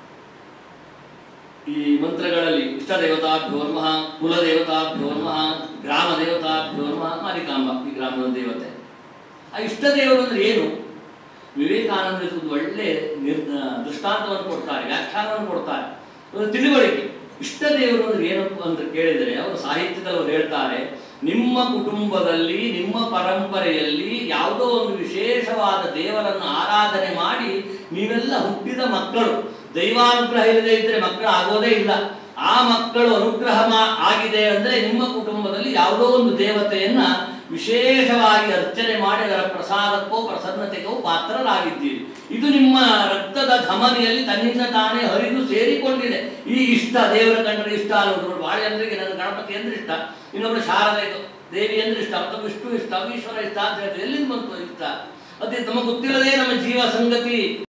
Speaker 1: ಈ ಮಂತ್ರಗಳಲ್ಲಿ ಇಷ್ಟ ದೇವತಾಭ್ಯೋ ನಮಃ ಕುಲ ದೇವತಾಭ್ಯೋ ನಮಃ ಗ್ರಾಮ ದೇವತಾಭ್ಯೋ ನಮಃ ಮಾರಿಕಾಂಬ ಈ ಗ್ರಾಮದ ದೇವತೆ ಆ ಇಷ್ಟ ದೇವರು ಅಂದ್ರೆ ಏನು ವಿವೇಕಾನಂದ ಒಂದು ಒಳ್ಳೆ ನಿರ್ ದೃಷ್ಟಾಂತವನ್ನು ಕೊಡ್ತಾರೆ ವ್ಯಾಖ್ಯಾನವನ್ನು ಕೊಡ್ತಾರೆ ಒಂದು ತಿಳುವಳಿಕೆ ಇಷ್ಟ ದೇವರು ಅಂದ್ರೆ ಏನಪ್ಪ ಅಂತ ಕೇಳಿದರೆ ಅವರು ಸಾಹಿತ್ಯದಲ್ಲಿ ಅವರು ಹೇಳ್ತಾರೆ ನಿಮ್ಮ ಕುಟುಂಬದಲ್ಲಿ ನಿಮ್ಮ ಪರಂಪರೆಯಲ್ಲಿ ಯಾವುದೋ ಒಂದು ವಿಶೇಷವಾದ ದೇವರನ್ನು ಆರಾಧನೆ ಮಾಡಿ ನೀವೆಲ್ಲ ಹುಟ್ಟಿದ ಮಕ್ಕಳು ದೈವಾನುಗ್ರಹ ಇಲ್ಲದೆ ಇದ್ರೆ ಮಕ್ಕಳು ಆಗೋದೇ ಇಲ್ಲ ಆ ಮಕ್ಕಳು ಅನುಗ್ರಹ ಮಾ- ಆಗಿದೆ ಅಂದ್ರೆ ನಿಮ್ಮ ಕುಟುಂಬದಲ್ಲಿ ಯಾವುದೋ ಒಂದು ದೇವತೆಯನ್ನ ವಿಶೇಷವಾಗಿ ಅರ್ಚನೆ ಮಾಡಿ ಅದರ ಪ್ರಸಾದಕ್ಕೋ ಪ್ರಸನ್ನತೆಗೋ ಪಾತ್ರರಾಗಿದ್ದೀರಿ ಇದು ನಿಮ್ಮ ರಕ್ತದ ಧಮನಿಯಲ್ಲಿ ತನ್ನಿಂದ ತಾನೇ ಹರಿದು ಸೇರಿಕೊಂಡಿದೆ ಈ ಇಷ್ಟ ದೇವರ ಕಂಡ್ರೆ ಇಷ್ಟ ಅನ್ನೋದು ಬಾಳೆ ಜನರಿಗೆ ನನ್ನ ಗಣಪತಿ ಅಂದ್ರೆ ಇಷ್ಟ ಇನ್ನೊಬ್ರು ಶಾರದೆ ದೇವಿ ಅಂದ್ರೆ ಇಷ್ಟ ಅಥವಾ ವಿಷ್ಣು ಇಷ್ಟ ಈಶ್ವರ ಇಷ್ಟ ಅಂತ ಹೇಳ್ತಾರೆ ಎಲ್ಲಿಂದ ಬಂತು ಇಷ್ಟ ಅದೇ ನಮಗೆ ಗೊತ್ತಿಲ್ಲದೆ ನಮ್ಮ ಜೀವ ಸಂಗತಿ